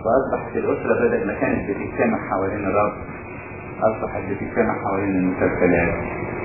وأصبحت الأسرة بدل ما كانت بتجتمع حوالين الرب أصبحت بتجتمع حوالين المسلسلات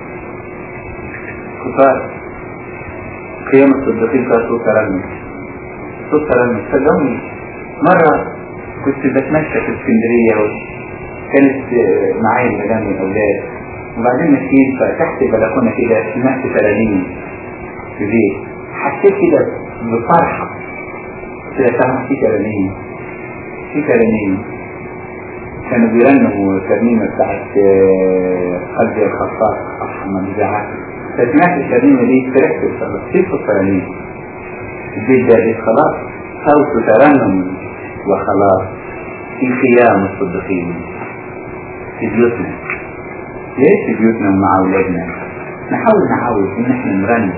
كفار قيام الصديقين كان صوت ترنم صوت ترنم صدقوني مرة كنت بتمشى في اسكندرية كانت معايا المدام والأولاد وبعدين ماشيين فتحت البلكونة كده سمعت ترانيم في بيت حسيت كده بفرحة كده سمعت في ترانيم في ترانيم كانوا بيرنموا الترنيمة بتاعت قلبي الخطاط أحمد بزعات فسمعت الترنيمة دي فرحت بصراحة كيف الترانيم البيت ده بيت خلاص صوت ترنم وخلاص في خيام الصديقين في بيوتنا ليش في بيوتنا ومع أولادنا نحاول نعود إن احنا نرنم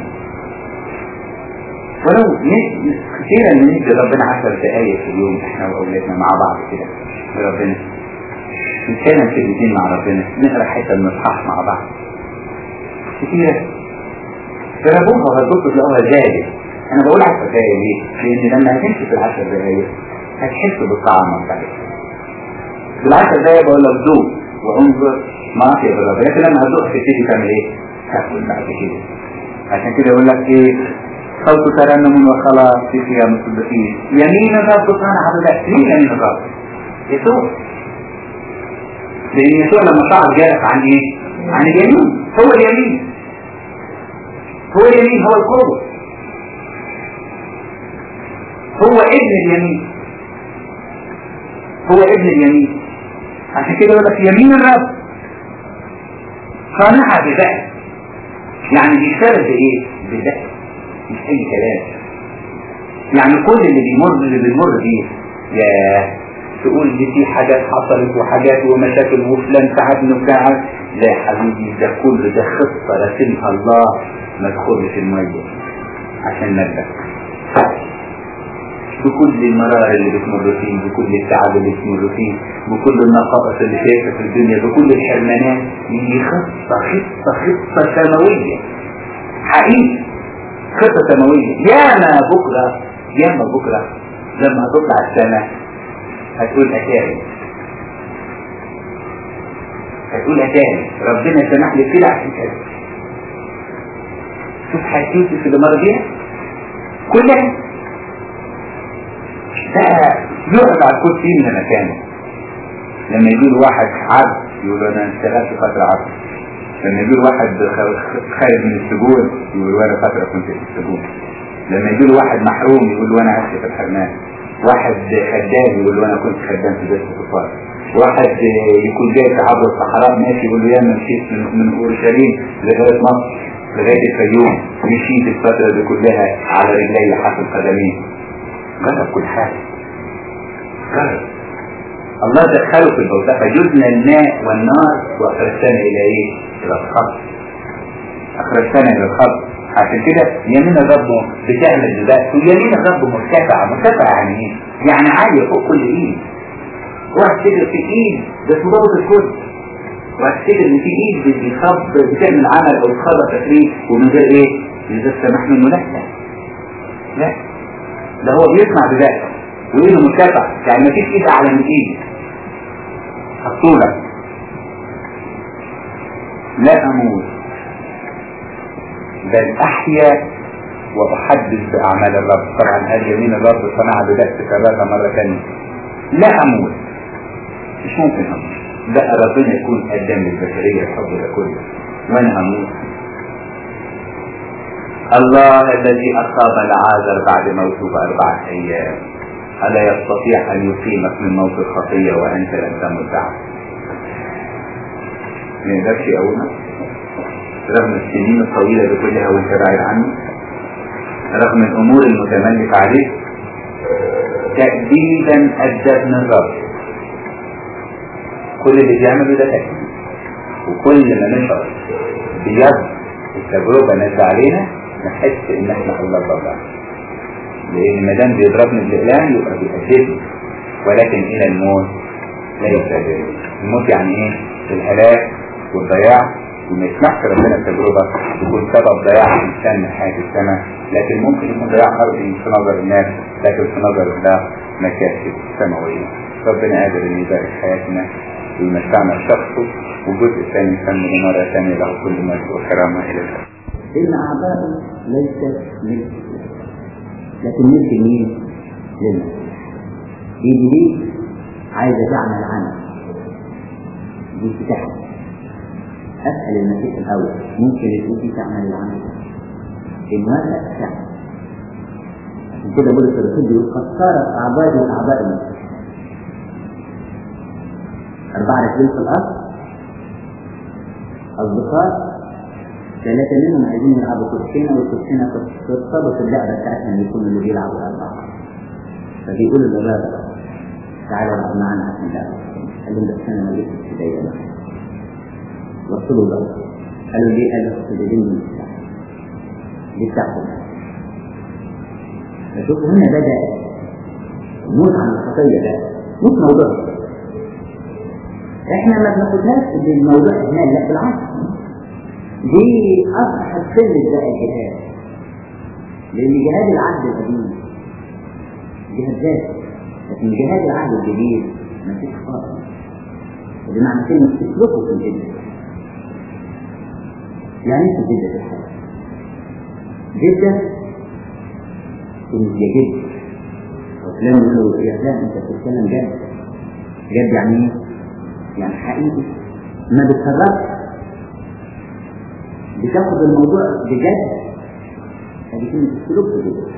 ولو كثيرا من ندي ربنا عشر دقايق في اليوم احنا واولادنا مع بعض كده بربنا نتكلم كلمتين مع ربنا نقرا حته من الاصحاح مع بعض كتيرة جربوها وهتبصوا تلاقوها زادت انا بقول عشر دقايق ليه؟ لان لما هتمشي في العشر دقايق هتحس بالطعم بتاعتها في العشر دقايق بقول لك ذوق وانظر ما في الرب لكن لما هتذوق تبتدي تعمل ايه؟ تاكل بعد كده عشان كده يقول لك ايه صوت ترنم وخلاص في قيام الصديقين يمين الرب صنع عبدك مين يمين الرب؟ يسوع لأن يسوع لما صعد جالس عن ايه؟ عن اليمين هو اليمين هو اليمين هو القوة هو ابن اليمين هو ابن اليمين عشان كده يقول لك يمين الرب صانعها بذات يعني بيشتغل بايه؟ بذات مش اي كلام يعني كل اللي بيمر اللي بيمر بيه يا تقول دي في حاجات حصلت وحاجات ومشاكل وفلان تعبني وتعب لا يا حبيبي ده كل ده خطة رسمها الله ما تدخلش المية عشان نبدأ بكل المرار اللي بتمر فيه بكل التعب اللي بتمر فيه بكل النقائص اللي شايفها في الدنيا بكل الحرمانات دي خطة خطة خطة سماوية حقيقي خطة سماوية ياما بكرة ياما بكرة لما هتطلع السنة هتقول أتاني هتقول أتاني ربنا سمح لي كده عشان كده شوف حياتي في اللي مر بيها كلها بقى يقعد على الكرسي من مكانه لما يجي له واحد عبد يقول له انا اشتغلت فتره عبد لما يجي له واحد خارج من السجون يقول له انا فتره كنت في السجون لما يجي له واحد محروم يقول له انا عشت في الحرمان واحد خدام يقول له انا كنت خدام في بيت الكفار واحد يكون جاي في عبر الصحراء ماشي يقول له يا من مشيت من, من اورشليم لغايه مصر لغايه الفيوم مشيت الفتره دي كلها على رجلي حسب قدمي جرب كل حاجه جرب الله دخله في الموضوع فجزنا الماء والنار واخرجتنا الى ايه؟ الى الخط اخرجتنا الى الخط عشان كده يمين الرب بتعمل دلوقتي ويمين الرب مرتفع مرتفع يعني ايه؟ يعني عالية فوق كل ايد واحد تجر في ايد ده اسمه ضابط الكل واحد تجر ان في ايد بتخب بتعمل عمل او تخرج تكليف ومن غير ايه؟ من غير سماح منه لا لا ده هو بيسمع بذاته وايده مرتفع يعني مفيش ايد اعلى من ايدي الصورة لا اموت بل احيا واحدث باعمال الرب طبعا هل يمين الرب صنع بذات ثلاثة مرة ثانية لا اموت مش ممكن اموت بقى ربنا يكون قدام للبشرية الحب ده كله وانا اموت الله الذي اصاب العازر بعد موته باربعة ايام ألا يستطيع أن يقيمك من موت الخطية وأنت لم تمت بعد ما يقدرش يقومك رغم السنين الطويلة دي كلها وانت بعيد عنه رغم الأمور المتملكة عليك تأديبا أدبنا الرب كل اللي بيعمله ده تأديب وكل ما نشعر بيد التجربة نازلة علينا نحس إن احنا الله بابا لأن ما دام بيضربني بالإعلان يبقى بيأدبني ولكن إلى الموت لا يستدعي الموت يعني إيه؟ الهلاك والضياع وما يسمحش ربنا التجربة يكون سبب ضياع الإنسان من حياة السماء لكن ممكن يكون ضياع أرضي في نظر الناس لكن في نظر الله مكاسب سماوية ربنا قادر أن يبارك حياتنا ويمتعنا بشخصه وجزء ثاني يكمل مرة ثانية له كل مجد وكرامة إلى الأبد. إن أعضاء ليست ملك لكن ملك مين؟ لله دي دي عايزة تعمل عمل دي بتاعها أسأل المسيح الأول ممكن يكون في تعمل العمل إن وافق تعمل عشان كده بولس الرسول بيقول قد صارت أعضائي أعضاء المسيح أربعة رجال في الأرض أصدقاء ثلاثة منهم عايزين يلعبوا كوتشينة والكوتشينة ترتبط اللعبة بتاعتنا ان يكون اللي بيلعبوا أربعة فبيقولوا للرابع تعالى العب معانا عشان نلعب قال لهم بس أنا ما جبتش إيديا بقى وصلوا بقى قالوا ليه قالوا أصل دي من دي بتاعتهم فشوفوا هنا بدأ موت عن الخطية ده مش موضوع احنا ما بناخدهاش بالموضوع هنا لا بالعكس دي اصبحت سنة بقى الجهاد لان جهاد العهد القديم جهاد ذات لكن جهاد العهد الجديد ما فيش خالص بمعنى كلمة تسلكوا في الجنة يعني ايه في جدة الحياة جدة كلمة يا جد وفلان يقول له يا فلان انت بتتكلم جد جد يعني ايه؟ يعني حقيقي ما بتفرقش بتاخد الموضوع بجد هذه كلمة السلوك بجد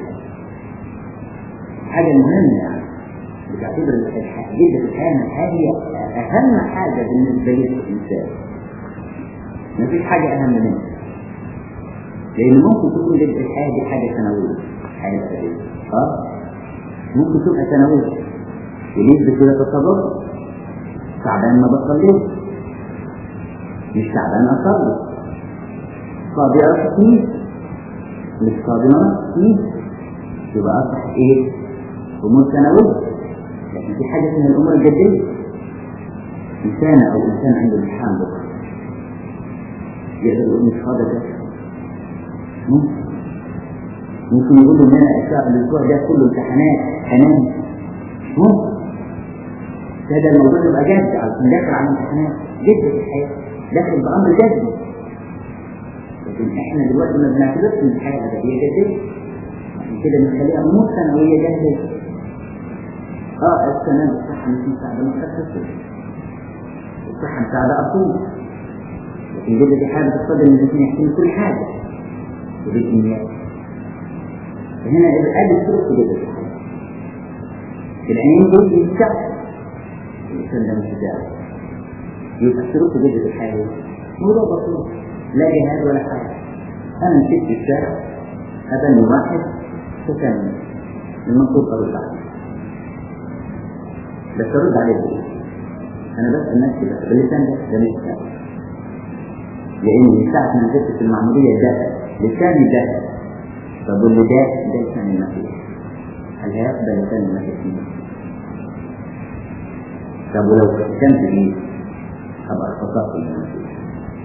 حاجة مهمة يعني بتعتبر جدة الحياة هذه أهم حاجة بالنسبة للإنسان مفيش حاجة أهم منها لأن ممكن تكون جدة الحياة دي حاجة ثانوية حياة سرية اه ممكن تبقى ثانوية ونسبة كده تصرف تعبان ما بصليش مش تعبان أصلي قاضي أرى سنين مش قاضي مرة سنين يبقى أصبح إيه؟ أمور ثانوية لكن في حاجة اسمها الأمور الجدية إنسان أو إنسان عنده امتحان بكرة يقدر يقول مش فاضي ده ممكن ممكن يقول له إن أنا الأسبوع ده كله امتحانات أنام ممكن هذا الموضوع يبقى جد عشان داخل على الامتحانات جد في الحياة داخل بأمر جد لكن احنا دلوقتي ما بنعتبرش ان الحياة الأبدية جدية عشان كده بنخليها أمور ثانوية جدية اه السنة الصحة مش مساعدة ما تخففش الصحة مساعدة أطول لكن جد في حاجة تقتضي ان الاثنين يحكموا كل حاجة وبالإمنيات فهنا ادي السلوك في جد الحياة العينين دول يتكفوا الإنسان ده مش داعي يبقى السلوك في جد الحياة موضوع بسيط لا جهاد ولا حاجة أنا مشيت في الشارع أبني واحد فكان المنصوب أرد عليه بس أرد عليه بإيه؟ أنا بسأل نفسي بس باللسان ده ده مش كتاب لأن من ساعة ما نزلت في المعمودية ده لساني ده طب واللي ده ده لسان المسيح هل هيقبل لسان المسيح فيه؟ طب ولو كتمت بيه أبقى خطأت المسيح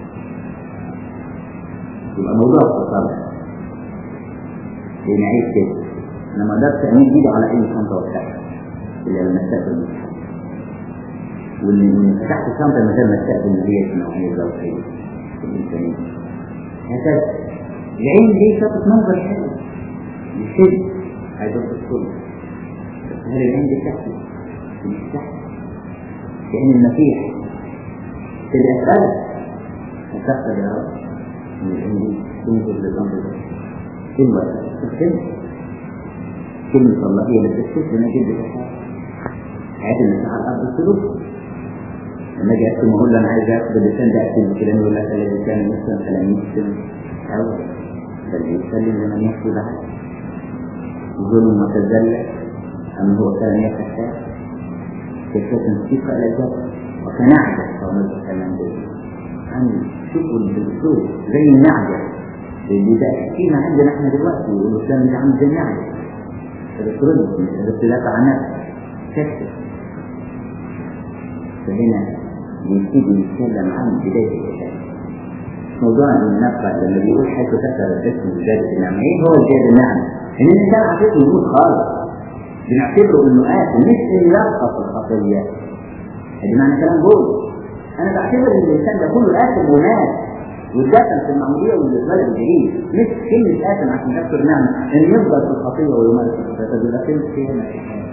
يبقى موضوع التصرف لان عيب كده انا ما اقدرش امد ايدي على اي شنطه وافتحها الا لما استقبل المسحه واللي فتحت الشنطه من غير ما استقبل النبيه النوعيه الذوقيه الانسانيه هكذا العين دي شاطت منظر حلو يشد عايز الكل بس هل العين دي تحت مش تحت لان المسيح كده اسالك هتسال يا رب من عندي تنظر للأمر ده كلمة تستخدم كلمة الله هي اللي بتستخدم أنا جد الحياة حياة الناس على الأرض السلوك لما أجي أكتب أقول له أنا عايز آخد اللسان ده أكتب كلام يقول لك الذي كان مثلا فلم يسلم أو بل يسلم لمن يحكي بعد ظلم وتذلل أم هو كان يتحتاج كيف تنسيق إلى الجبل وكان أعجب قوم الكلام به عن شكر بالاسلوب زي النعجة اللي ده فينا عندنا احنا دلوقتي والاسلام ده عامل زي النعجة الاسرد الاختلاف عن نفسه كشف فهنا بيبتدي يتكلم عن بداية الإسلام موضوع النفع لما بيقول حيث كسر الاسم زيادة النعمة ايه هو زيادة النعمة؟ ان الانسان عطيته يموت خالص بنعتبره انه آثم مش انه يسقط الخطية هذه معنى كلام بولس انا بعتبر ان الانسان ده كله آثم ومات واتدفن في المعمودية والاتولد الجديد مش كلمة آثم عشان تكسر نعمة ان يفضل في الخطية ويمارس الخطية طب يبقى كلمة فيها ما في حاجة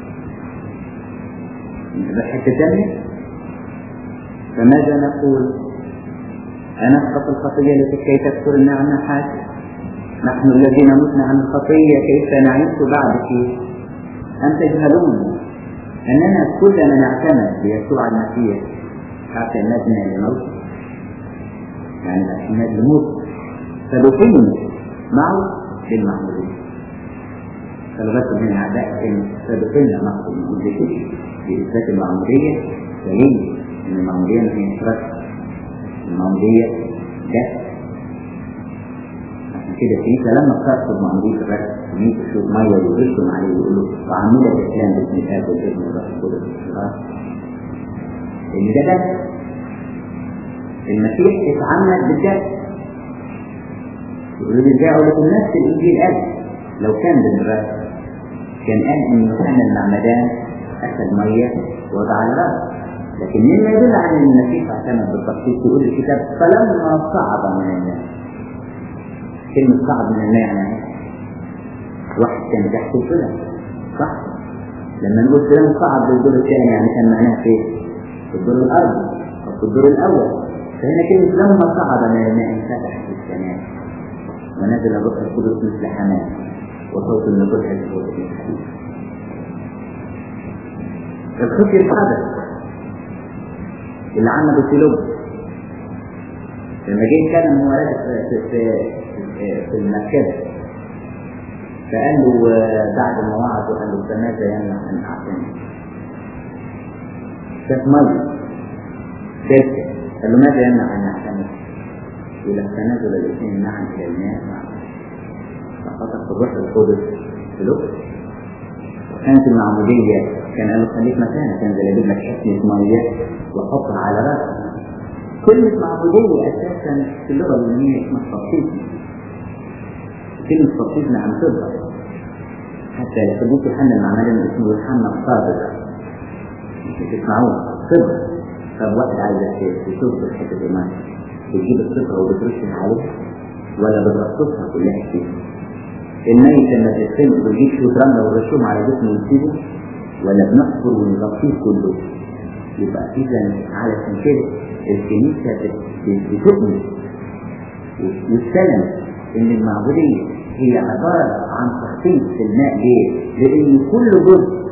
يبقى حتة تانية فماذا نقول أنسقط الخطية لكي تكثر النعمة حاشا نحن الذين متنا عن الخطية كيف نعيش بعد فيه أم تجهلون أننا كلنا نعتمد بيسوع المسيح حتى نبنى لموت يعني اعتماد لموت فدفن معه بالمعمودية فالغسل من أعداء فدفن معه بالمعمودية بإثبات المعمودية دليل إن المعمودية ما هي شرط المعمودية ده عشان كده الكنيسة لما بترفض معمودية الرسم كنيسة تشوف مية ويرشم عليه ويقولوا وعمودة الإسلام باسم الآب والابن والروح القدس والشرار إن ده بس المسيح اتعمد بالجسد يقولوا لي ازاي اقول لكم نفس الانجيل قال لو كان بالرسم كان قال ان يوحنا المعمدان اخذ ميه ووضع على راسه لكن مما يدل على ان المسيح اعتمد بالتخصيص يقول الكتاب فلما صعد من الماء كلمة صعد من الماء يعني واحد كان تحت الفلم صح؟ لما نقول فلان صعد للدور الثاني يعني كان معناه في في الدور الارض او في الدور الاول فهنا كلمة لما صعد من الماء انفتحت السماء ونزل الروح القدس مثل حمام وصوت النبوة الحديث الحديث الخطي الحدث اللي عمله في لب لما جه يتكلم هو راجع في, في, في, في المركبة فقال له بعد ما وعظ قال له فماذا يمنع ان اعطيني؟ كانت مية تركة قال له ماذا يمنع ان اعتمد؟ يقول لك تنازل الاثنين معا الى الماء فخطف الروح القدس في لب وكانت المعمودية كان قال له خليك مكانك كان زي يجيب لك حكمة مية وحطها على راسك كلمة معبودية أساسا في اللغة اليونانية اسمها التبسيط كلمة تبسيط نعم تظهر حتى الحديث يوحنا المعمدان اسمه يوحنا الصادق مش تسمعوه صدق طب واحد عايز تشوف حتة الإيمان بتجيب الصفرة وبترشها عليها ولا بترصصها كلها كده الميت لما تتسلق بيجيب شوية رملة والرشوم على جسمه ويسيبه ولا بنحفر ونغطيه كله يبقى إذا على كده الكنيسة بتؤمن والسلم إن المعبودية هي عبارة عن تخصيص الماء ليه؟ لأن كل جزء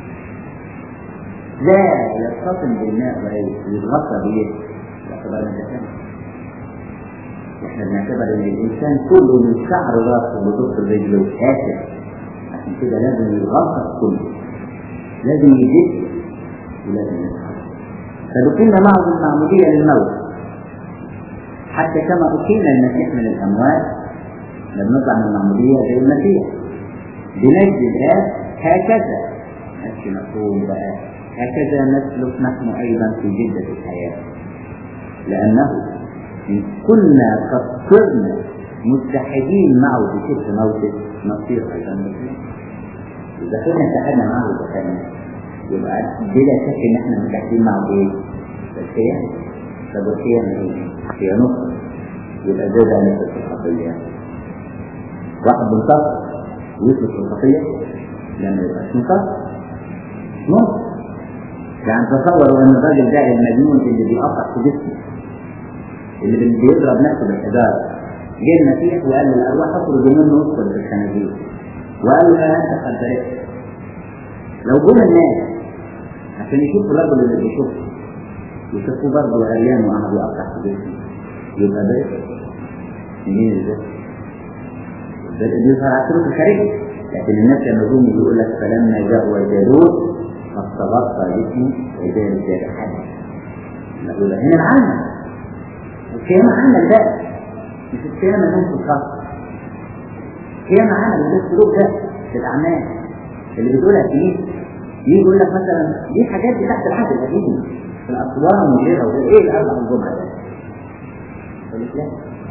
لا يتصل بالماء ويتغطى به يعتبر متسامح احنا بنعتبر ان الانسان كله من شعر راسه لضفر رجله آسف عشان كده لازم يتغطى كله لازم يجد ولازم يتحرك فدخلنا معه المعمودية للموت حتى كما أقيم المسيح من الأموات لما نطلع من المعمودية زي المسيح بنجد الآب هكذا نفس مفهوم بقى هكذا نسلك نحن أيضا في جدة الحياة لأنه إن كنا قد صرنا متحدين معه بشبه موته نصير أيضا مسلمين إذا كنا اتحدنا معه ودخلنا يبقى بلا شك ان احنا متحدين معه ايه؟ القيامة طب القيامة ايه؟ هي نصر يبقى ده ده نصر في الخطية واحد منتصر ويصرف في الخطية لما يبقاش منتصر نصر يعني تصوروا ان الراجل ده المجنون اللي بيقطع في جسمه اللي بيضرب نفسه بالحجارة جه المسيح وقال للأرواح اخرج منه وادخل في الخنازير وقال له انت قد برئت لو جم الناس عشان يشوفوا الرجل اللي بيشوفه يشوفوا برضه عريان وقعد يقطع في جسمه يبقى ده منين ازاي؟ ده بيظهر على السلوك الخارجي لكن الناس لما جم يقول لك فلما جاءوا الجالوت فاستغطى جسمه وإذا زاد حدث نقول هنا العمل القيامة عمل بقى مش القيامة نوم في القيامة عمل ده السلوك ده في الأعمال اللي بتقولها الكنيسة يجي يقول لك مثلا دي حاجات دي تحت العهد القديم في الأسوار وغيرها وغير إيه الأربع الجمعة ده؟ يقول لك لا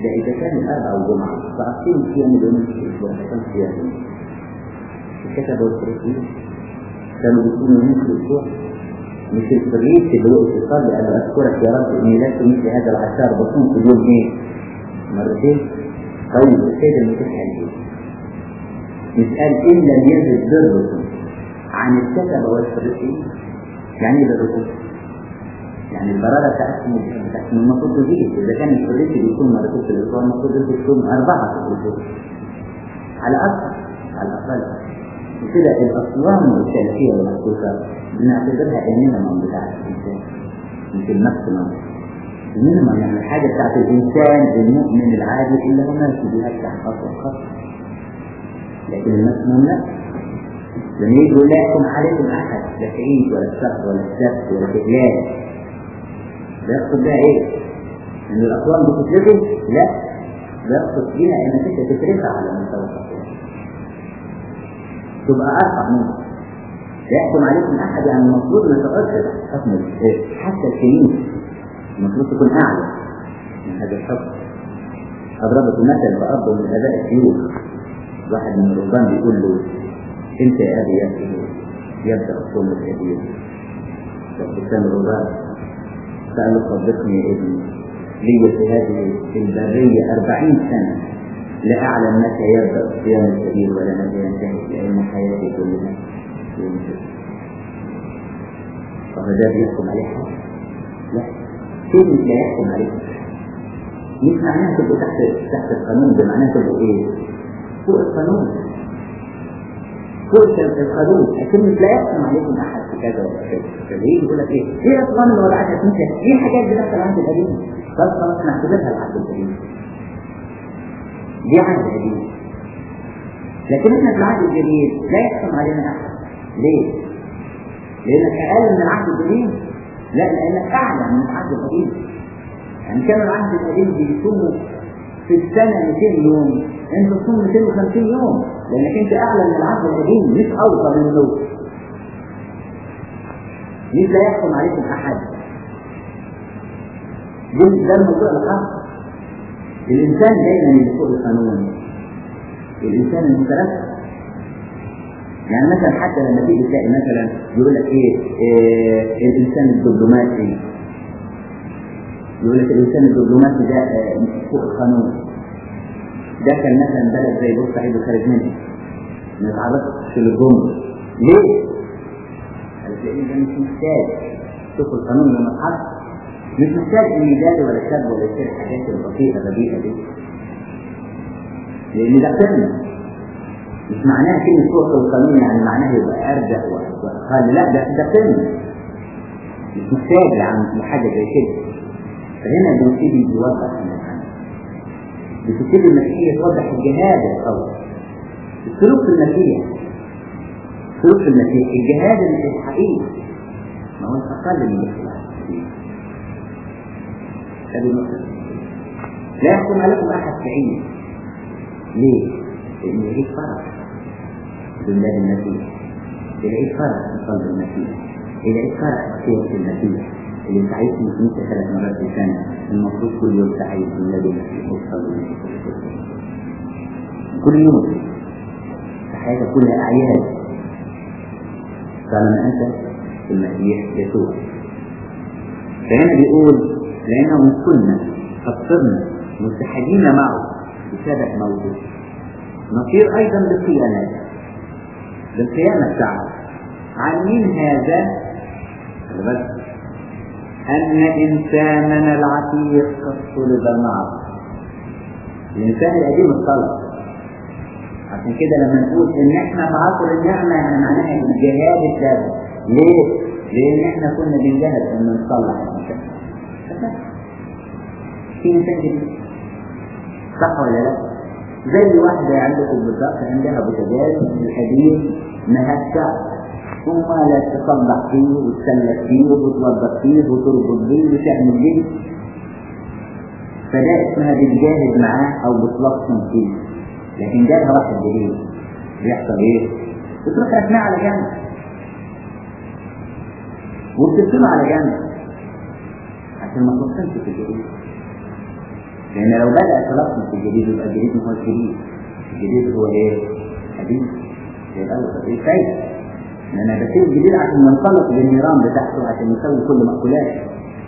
ده إذا كان الأربعاء والجمعة فأقيم صيام يوم الأسبوع فكان صيام الكتب والفريقين كانوا بيكونوا يوم في الأسبوع مش الفريق اللي وقف يصلي قال له أذكرك يا رب إني لست مثل هذا العشار بصوم في اليوم إيه؟ مرتين طيب السيد المسيح قال إيه؟ مش قال إن لم يزد بركم عن الكتب والفريقين يعني إيه بركم؟ يعني البرارة بتاعتهم بتاعتهم المفروض تزيد إذا كان الفريق بيكون مرتين في الأسبوع المفروض يكون أربعة في الأسبوع على أقل على الأقل وكده الأصوام الثلاثية والمحسوسة بنعتبرها المينيمم بتاع الإنسان مش الماكسيمم المينيمم يعني الحاجة بتاعت الإنسان المؤمن العادي اللي هو ماشي بيها تحت خطوة خطوة لكن الماكسيمم لا لما يجي يقول لا يحكم عليكم أحد لا تعيد ولا الشهر ولا السبت ولا الإهلال ده يقصد بقى إيه؟ إن الأصوام بتتلغي؟ لا ده يقصد بيها إنك أنت تترفع على مستوى الأصوام تبقى أرفع منه لا يحكم عليكم أحد يعني المفروض ما تقصد حكم حتى الكنيسة المفروض تكون أعلى من هذا الحكم أضربت مثل بأب من آباء الشيوخ واحد من الرهبان بيقول له أنت يا أبي يبدأ يبدأ الصوم الكبير فالإنسان الرهبان سأل صدقني يا ابني لي في هذه البرية أربعين سنة لا أعلم متى يبدأ الصيام الكبير ولا متى ينتهي لأن حياتي كلها يوم فهو ده بيحكم عليه حاجة لا كلمة لا يحكم عليه مش معناها تبقوا تحت تحت القانون ده معناها تبقوا ايه؟ فوق القانون فوق القانون كلمة لا يحكم عليكم أحد في كذا ولا كذا فليه يقول لك ايه؟ ايه القانون اللي وضعتها انت؟ ايه الحاجات دي داخل العهد القديم؟ بس خلاص نعتبرها العهد القديم دي عهد قديم لكن احنا في العهد الجديد لا يحكم علينا احد ليه؟ لانك اقل من العهد القديم لا لانك اعلى من العهد القديم يعني كان العهد القديم بيصوموا في السنه 200 يوم انت تصوم 250 يوم لانك انت اعلى من العهد القديم مش اوطى منه مش لا يحكم عليكم احد ده الموضوع الخاص الإنسان دايما اللي فوق القانون الإنسان المترفع يعني مثلا حتى لما تيجي تلاقي مثلا يقول لك إيه, إيه الإنسان الدبلوماسي يقول لك الإنسان الدبلوماسي ده آه فوق القانون ده كان مثلا بلد زي بورسعيد وخارج منها ما يتعرضش للجمهور ليه؟ لأن ده مش محتاج شوف القانون لما اتحط مش محتاج ان يداري ولا شاب ولا يصير الحاجات البسيطه الرديئه دي لان ده قمه مش معناها كلمه فوق القانون يعني معناها يبقى ارجع واقل لا ده ده قمه مش محتاج لحاجه زي كده فهنا بنبتدي يوضح بتبتدي المسيحيه توضح الجهاد الاول السلوك في المسيح السلوك في المسيح الجهاد الحقيقي ما هو اقل من الاختلاف هذه النقطة لا يحكم عليكم أحد بعيد ليه؟ لأن يعيش فرح بالله المسيح يعيش فرح في قلب المسيح يعيش فرح في المسيح اللي سعيد في كنيسة ثلاث مرات في السنة المفروض كل يوم سعيد بالله المسيح وتصلي كل يوم في حياتك كلها أعياد طالما أنت في المسيح يسوع فهنا بيقول لأنهم كنا قد صرنا متحدين معه بسبب موته نصير أيضا بالقيامات بالقيامة بتاعه عن مين هذا؟ بس أن إنساننا العتيق قد صلب معه الإنسان القديم الصلب عشان كده لما نقول إن إحنا في عصر النعمة يعني معناها الجهاد الثابت ليه؟ لأن إحنا كنا بنجهد إن نصلح الإنسان في إنسان جديد صح ولا لا؟ زي واحدة عندكم بالظبط عندها بوتاجاز القديم مهكع ثم لا تصلح فيه وتسلك فيه وتوظف فيه وتربط فيه وتعمل فيه فده اسمها بتجاهد معاه او بتلصم فيه لكن جالها واحد جديد بيحصل ايه؟ بتروح ركناه على جنب وبتركنه على جنب عشان ما تلصمش في الجديد لأن لو بدأ تلقن في الجديد يبقى الجديد هو الجديد الجديد هو إيه؟ حديث زي الأول إيه فايدة إن أنا بسيب الجديد عشان ينطلق للنيران بتاعته عشان يسوي كل مأكولاته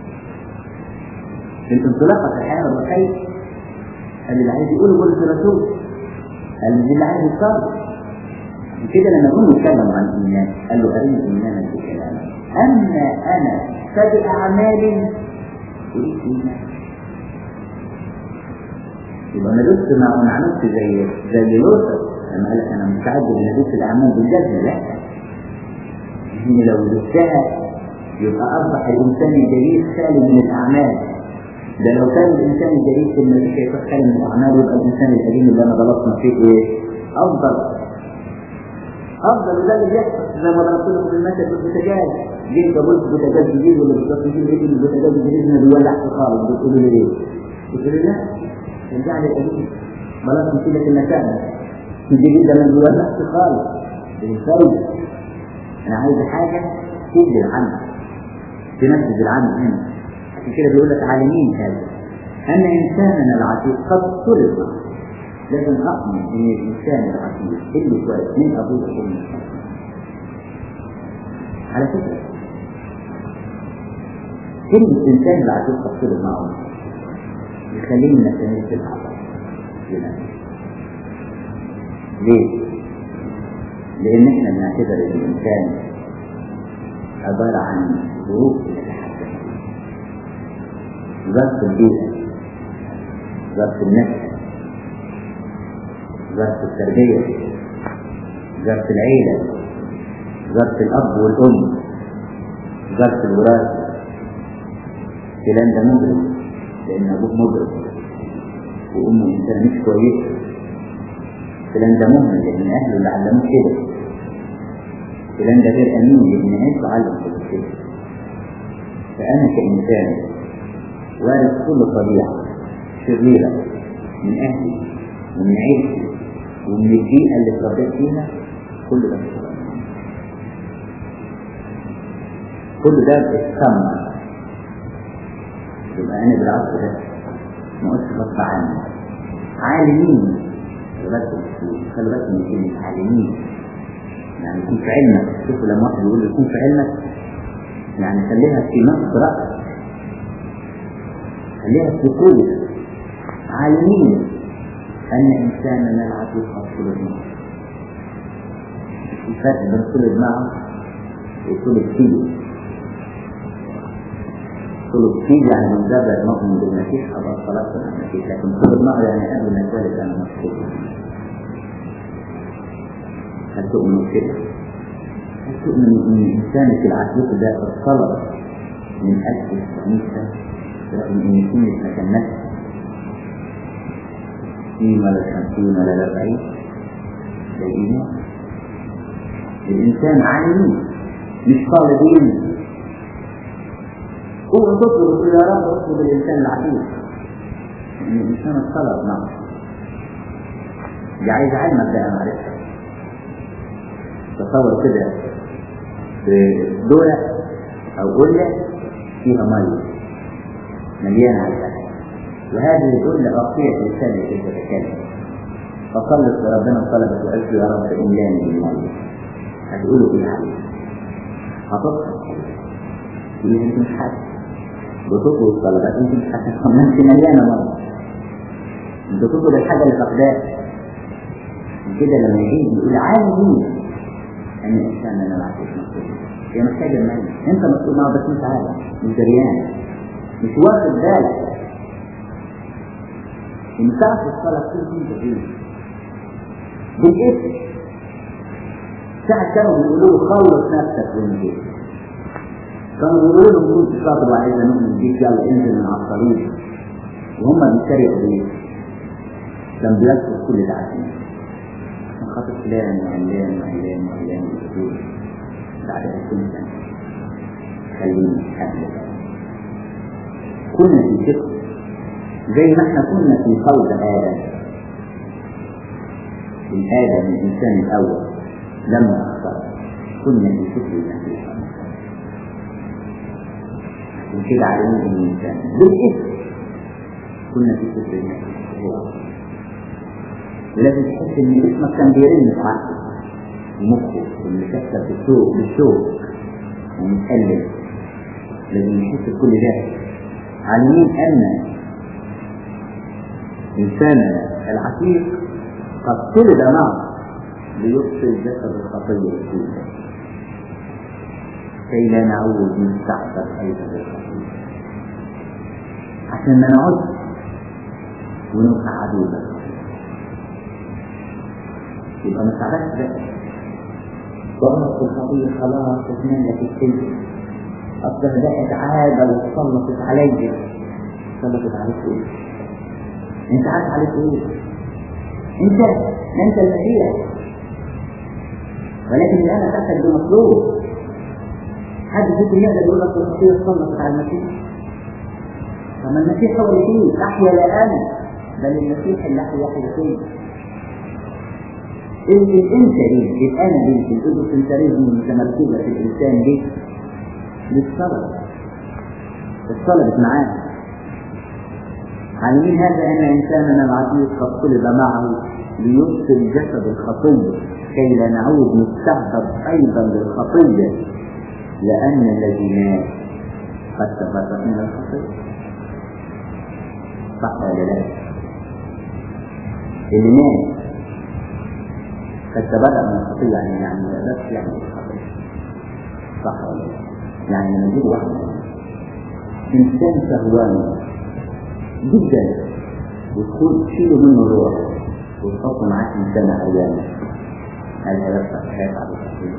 الانطلاقة في الحياة الروحية قال اللي عايز يقول بولس الرسول قال اللي عايز يصاب كده لما كنا نتكلم عن الإيمان قال له أرني إيمانا في كلامك أما أنا فبأعمالي أريد إيمان يبقى أنا لست مع أنا عملت زي زي لوثر لما قال لك أنا مستعد لندوس الأعمال بالجزم لا إن لو لستها يبقى أصبح الإنسان الجديد خالي من الأعمال ده لو كان الإنسان الجديد في المسيح يكون خالي من الأعمال يبقى الإنسان القديم اللي أنا غلطنا فيه إيه؟ أفضل افضل وده اللي بيحصل زي ما ضربت لكم المثل بالبوتاجاز جيت قابلت بوتاجاز جديد ولا بوتاجاز جديد لقيت البوتاجاز الجديد ما بيولعش خالص بتقولوا لي ليه؟ قلت له لا ارجع لي القديم بلاش نسيبك المكان الجديد ده ما بيولعش خالص بالفايدة انا عايز حاجة تدي العمل تنفذ العمل هنا عشان كده بيقول لك عالمين هذا أن إنساننا العتيق قد طلب لازم أؤمن إن الإنسان العتيق اللي كويس من أبوه وأمه على فكرة كلمة الإنسان العتيق قد طلب معه يخلينا نستمر في العطاء ليه؟ لأن إحنا بنعتبر إن الإنسان عبارة عن ظروف يتحكم ظرف البيئة ظرف النفس ظرف التربية ظرف العيلة ظرف الأب والأم ظرف الوراثة الكلام ده مدرك لأن أبوه مدرك وأمه إنسان مش كويس الكلام ده مهمل لأن أهله اللي علموه كده الكلام ده غير أمين لأن عيسى علم كده فأنا كإنسان وارث كل طبيعة شريرة من أهلي ومن عيلتي ومن البيئة اللي اتربيت فيها كل ده مش كل ده بيتسمى يبقى أنا بالعصر ده ما قلتش غصب عني عالمين خلي بالك من كلمة عالمين يعني يكون في علمك شوفوا لما واحد يقول يكون في علمك يعني خليها في نص رأس خليها في قوة عالمين أن إنساننا العتيق قد طلب معه الفرق بين طلب معه وطلب فيه طلب فيه يعني مجرد مؤمن بالمسيح أو خلاص عن المسيح لكن طلب معه يعني قبل ما اتولد أنا مطلوب هل تؤمن كده؟ هل تؤمن أن إنسانك العتيق ده الطلب من أجل الكنيسة رغم أن يكون ما كان ستين ولا خمسين ولا الأربعين ده الإيمان الإنسان عالمين مش طالبين هو تطلب يا رب اطلب الإنسان العقيم إن الإنسان الطلب معه دي عايز علمك بقى معرفة تصور كده في دولة أو قلة فيها مية مليانة على الأكل وهذه الجملة أعطيت لسان كيف تتكلم فصلت لربنا طلبت وقالت يا رب إملاني بالمية هتقولوا إيه عليه هتطلب تقول أنت مش حاسس بتطلب الطلبات أنت مش حاسس ما أنت مليانة مرة أنت تطلب الحاجة اللي فقداها كده لما يجي يقول عالمين أن الإنسان أنا العقيد مسؤول هي محتاجة المال أنت مسؤول معه بس مش عارف مش دريان مش واخد بالك ان ساعة الصلاة كل انت فيه بالاسم ساعة كانوا بيقولوا له خلص نفسك وانجيل كانوا بيقولوا له كنت شاطر وعايز نؤمن بيك يلا انزل من على الطريق وهم بيتريقوا بيه كان بيذكر كل ده عشان عشان خاطر فلان وعلان وعلان وعلان وعلان بعد 20 سنة خليني حبل كنا في فكر زي ما احنا كنا في خلق آدم من آدم الإنسان الأول لما أخطأ كنا في فكر المسيح عشان كده علمنا الإنسان بالاسم كنا في كفر الناس ولازم تحس ان جسمك كان بيرن في عقلك مخه ومكسر بالشوق بالشوق ومتقلب لازم يحس بكل ده عالمين ان انساننا العتيق قد طلب معه ليبطل جسد الخطيه الكبيره كي لا نعود نستعبد ايضا بالخطيه عشان ما نعود ونبقى عدودا يبقى ما تعرفش بقى ضغط الخطية خلاص اتمنى في السجن أصلا بقت عادة وتسلطت عليا سلطت عليك ايه؟ انت عارف عليك ايه؟ انت ما انت المسيح ولكن الآن أخذتك بمطلوب حد فيكم يقدر يقول لك الخطية تسلطت على المسيح فما المسيح هو اللي فيه أحيا لا أنا بل المسيح اللي أحيا فيه الانت دي الانا دي الايجوسنتريزم المتمركزه في الانسان دي للصلاه اتصلبت معاه عالمين هذا ان انساننا العتيق قد طلب معه ليبطل جسد الخطيه كي لا نعود نستعبد ايضا للخطيه لان الذي مات قد تبرأ من الخطيه صح ولا لا؟ اللي مات قد تبرأ من الخطية يعني يعني بس يعني الخطية صح ولا لا؟ يعني لما يجيب واحد إنسان شهواني جدا وتكون تشيله منه الروح وتحط معاه إنسان أيام هل هيبقى حياة على الخطية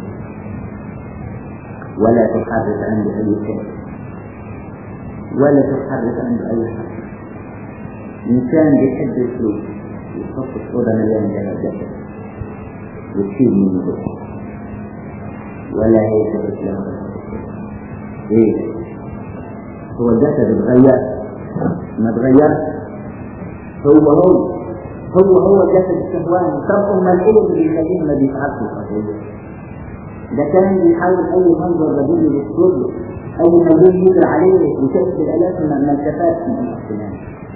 ولا تحرك عنده أي شيء ولا تحرك عنده أي حاجة إنسان بيحب الفلوس يحط الصورة مليان ذهب جسد وتشيل من الروح ولا يلتفت له ايه هو الجسد اتغير ما اتغيرش هو هو هو هو الجسد الشهواني طب امال ايه اللي بيخليه ما بيتعبش الخطيه ده كان بيحاول اي منظر رجل يسجد له اي مجهود يجري عليه وشاف الالاف ما ما التفاتش من الاحتمال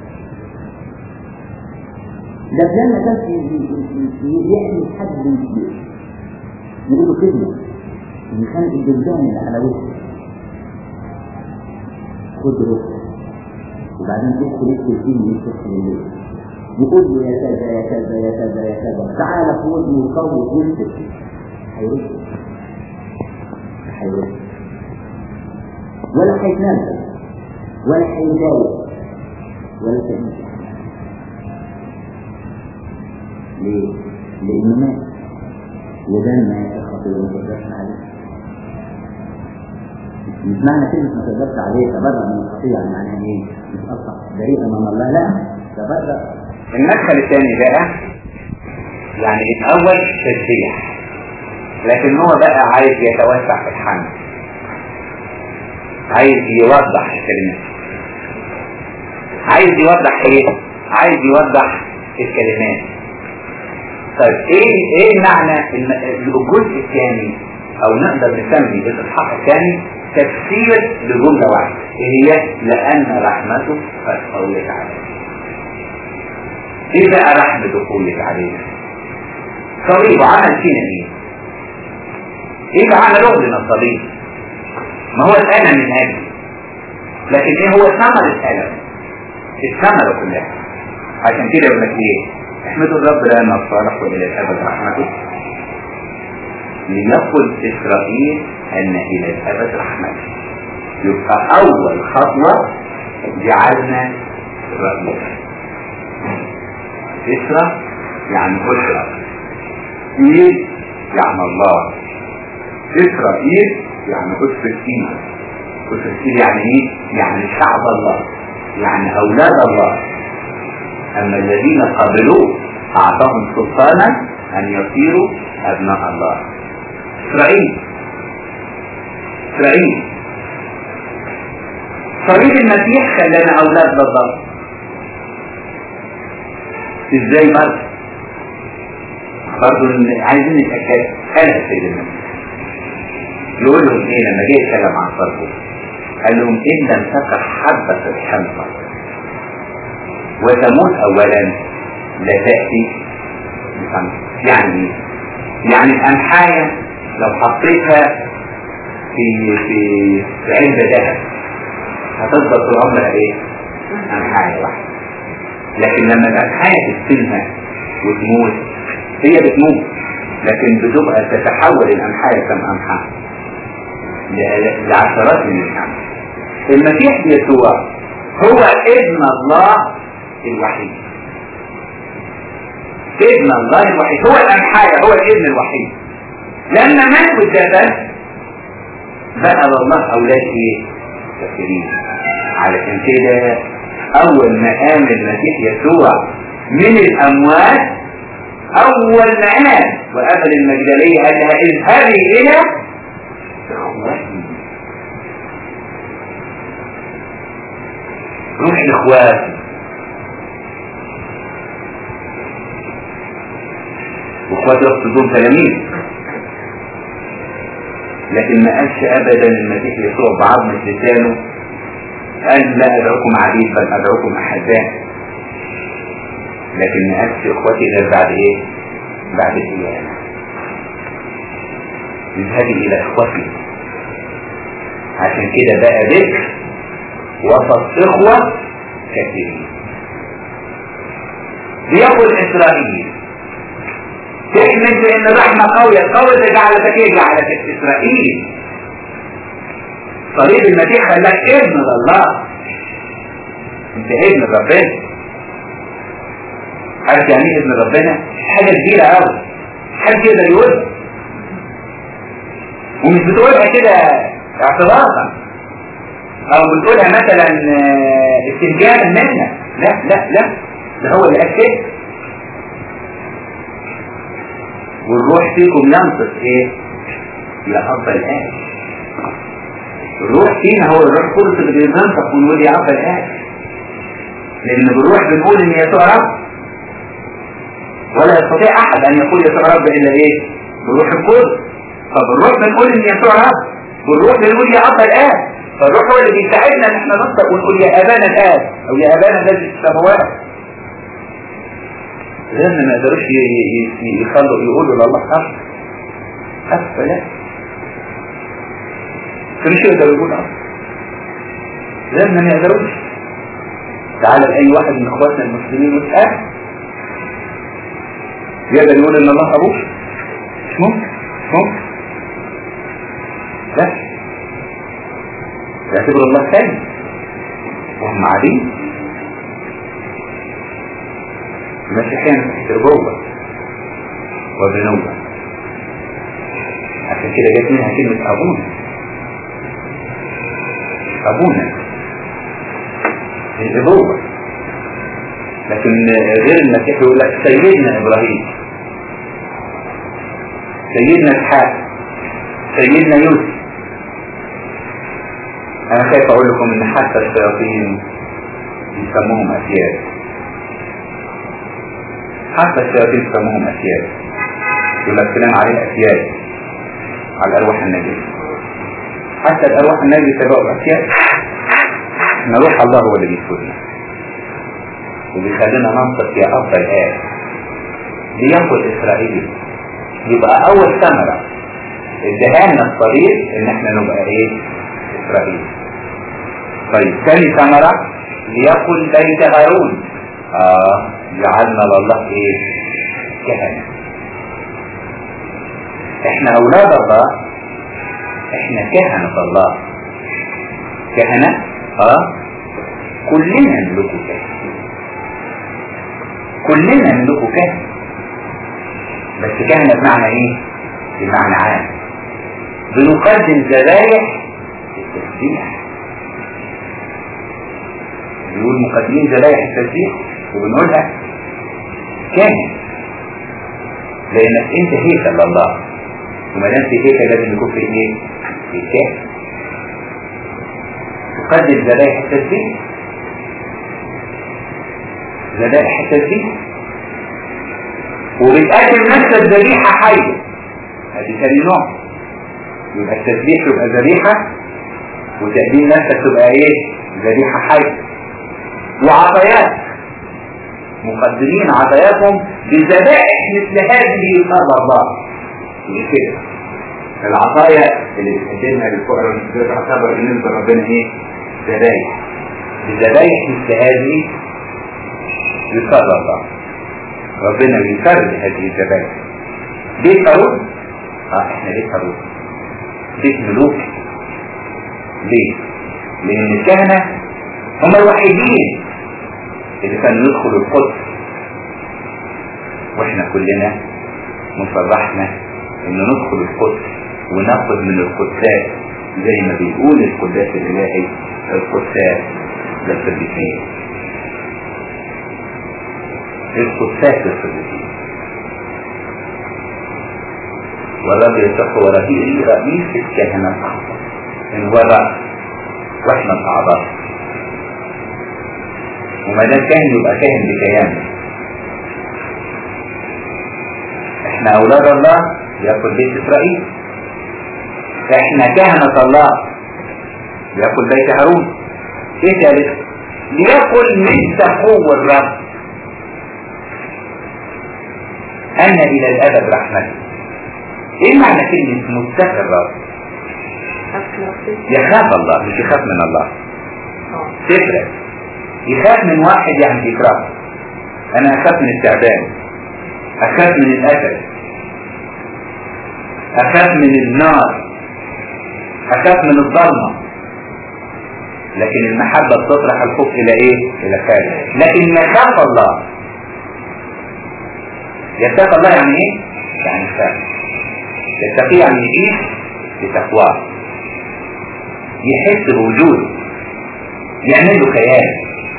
ده الجنة كان يحمي حد يقولوا كلمة من خانق الجلدان اللي على وشه خد روحه وبعدين تدخل يدخل فيه ويدخل الليل يقول له يا كذا يا كذا يا كذا يا كذا تعالى في ودنه وصوت ويكتب هيرد هيرد ولا هيتنام ولا هيجاوب ولا تنسى ليه؟ لأنه مات وده ما الخطية ما تقدرش عليه مش معنى كلمة ما تقدرش عليه تبرع من الخطية يعني معناها ايه؟ مش أصح بريء أمام الله لا تبرع المدخل الثاني بقى يعني الأول تشريح لكن هو بقى عايز يتوسع في الحمل عايز يوضح الكلمات عايز يوضح ايه؟ عايز يوضح الكلمات طيب ايه ايه معنى الجزء الثاني او نقدر نسمي الاصحاح الثاني تفسير لجمله واحده هي لان رحمته قد قويت علينا ايه بقى رحمته قويت علينا صليب عمل فينا ايه ايه اللي عمله لنا الصليب ما هو الالم من اجل لكن ايه هو ثمر الالم الثمره كلها عشان كده يقول لك ايه احمدوا الرب لأنه الصالح وإلى الأبد رحمته ليقل إسرائيل أن إلى الأبد رحمته يبقى أول خطوة جعلنا رأيك إسرة يعني أسرة إيد يعني الله إسرائيل يعني أسرة إيد أسرة إيد يعني إيه؟ يعني شعب الله يعني أولاد الله أما الذين قبلوه أعطاهم سلطانا أن يصيروا أبناء الله إسرائيل إسرائيل صليب المسيح خلانا أولاد الله إزاي برضه برضه عايزين نتأكد قال السيد المسيح يقول لهم إيه لما جه يتكلم عن صلبه قال لهم إن لم تقع حبة الحنطة وتموت اولا لا تأتي بثمر يعني ايه؟ يعني الأمحاية لو حطيتها في في في علبة ذهب هتفضل طول عمرها ايه؟ أمحاية واحدة لكن لما الأمحاية تستلمها وتموت هي بتموت لكن بتبقى تتحول الأمحاية كم أمحاء لعشرات من الأمحاء المسيح يسوع هو ابن الله الوحيد ابن الله الوحيد هو الأمحاية هو الابن الوحيد لما مات بالجبل بقى الله أولاد ايه كثيرين علشان كده أول ما قام المسيح يسوع من الأموات أول ما قام وقبل المجدلية قال لها اذهبي إلى إخواتي روح لإخواتي واخواتي يقصدون تلاميذ لكن ما قالش ابدا المسيح يسوع بعظمة لسانه قال لا ادعوكم عبيد بل ادعوكم احباء لكن ما قالش اخواتي غير بعد ايه بعد القيامة اذهبي الى اخوتي عشان كده بقى ذكر وسط اخوة كثيرين ليقل اسرائيل تحمل بان الرحمة قوية قوية جعلتك ايه جعلتك اسرائيل صليب المسيح خلاك ابن الله انت ابن ربنا عارف يعني ايه ابن ربنا حاجة كبيرة قوي حد يقدر يقولها ومش بتقولها كده اعتراضا او بتقولها مثلا استنجادا منك لا لا لا ده هو اللي قال كده والروح فيكم ينطق ايه يا افضل الآن الروح فينا هو الروح القدس اللي بينطق ونقول يا افضل الآن لان بالروح بنقول ان يسوع رب ولا يستطيع احد ان يقول يسوع رب الا ايه بالروح القدس فبالروح بنقول ان يسوع رب بالروح بنقول يا افضل الآن فالروح هو اللي بيساعدنا ان احنا ننطق ونقول يا ابانا الآن او يا ابانا الذي في السماوات لأن ما يقدروش يخلوا يقولوا لله حق حق لا فمش يقدروا يقولوا حق لأن ما يقدروش تعالى لأي واحد من اخواتنا المسلمين واسأل يقدر يقول ان الله ابوك مش ممكن مش ممكن لا يعتبر الله ثاني وهم عادين المسيحيين تربوة وبنوة عشان كده جت منها كلمة أبونا أبونا الأبوة لكن غير المسيح يقول لك سيدنا إبراهيم سيدنا إسحاق سيدنا يوسف أنا خايف أقول لكم إن حتى الشياطين يسموهم أسياد حتى الشياطين يسموهم أسياد يقول لك كلام عليه أسياد على الأرواح النجية حتى الأرواح النجية تبقوا أسياد إن روح الله هو اللي بيسودنا وبيخلينا ننطق يا أفضل آية ليأخذ إسرائيل يبقى أول ثمرة ادهالنا الصليب إن احنا نبقى إيه إسرائيل طيب ثاني ثمرة ليقل بيت هارون آه جعلنا لله ايه كهنة احنا اولاد الله احنا كهنة الله كهنة اه كلنا نملكه كهنة كلنا نملكه كهنة بس كهنة بمعنى ايه بمعنى عام بنقدم ذبايح التسبيح بيقول مقدمين ذبايح التسبيح وبنقولها كامل لانك انت هيكل لله وما دام في هيكل لازم يكون في ايه؟ في كامل تقدم ذبائح التسبيح ذبائح التسبيح وبتقدم نفسك ذبيحة حية هذه ثاني نوع يبقى التسبيح تبقى ذبيحة وتقديم نفسك تبقى ايه؟ ذبيحة حية وعطيات مقدمين عطاياكم بذبائح مثل هذه يقرب الله كده العطايا اللي بتقدمها للفقراء والمسكين تعتبر بالنسبه لربنا ايه؟ ذبائح بذبائح مثل هذه يقرب الله ربنا بيكرر هذه الذبائح بيت هارون اه احنا بيت هارون بيت ملوك ليه؟ لان الكهنه هم الوحيدين اللي كانوا يدخلوا القدس واحنا كلنا مصرحنا ان ندخل القدس وناخد من القدسات زي ما بيقول القداس الالهي القدسات للقديسين القدسات للقديسين والرب يصح ورئيس رئيس الكهنة ان هو الرأس واحنا الاعضاء وما دام كاهن يبقى كاهن بكيان احنا اولاد الله ياكل بيت اسرائيل احنا كهنة الله ياكل بيت هارون ايه ثالث ليأكل من تقوى الرب أن إلى الأبد رحمته إيه معنى كلمة متقي الرب؟ يخاف الله مش يخاف من الله تفرق يخاف من واحد يعني يكرهه انا اخاف من التعبان اخاف من الاسد اخاف من النار اخاف من الظلمه لكن المحبه بتطرح الخوف الى ايه الى خارج لكن يخاف الله يخاف الله يعني ايه يعني يخاف يتقي يعني يعيش بتقواه يحس بوجوده يعمل له كيان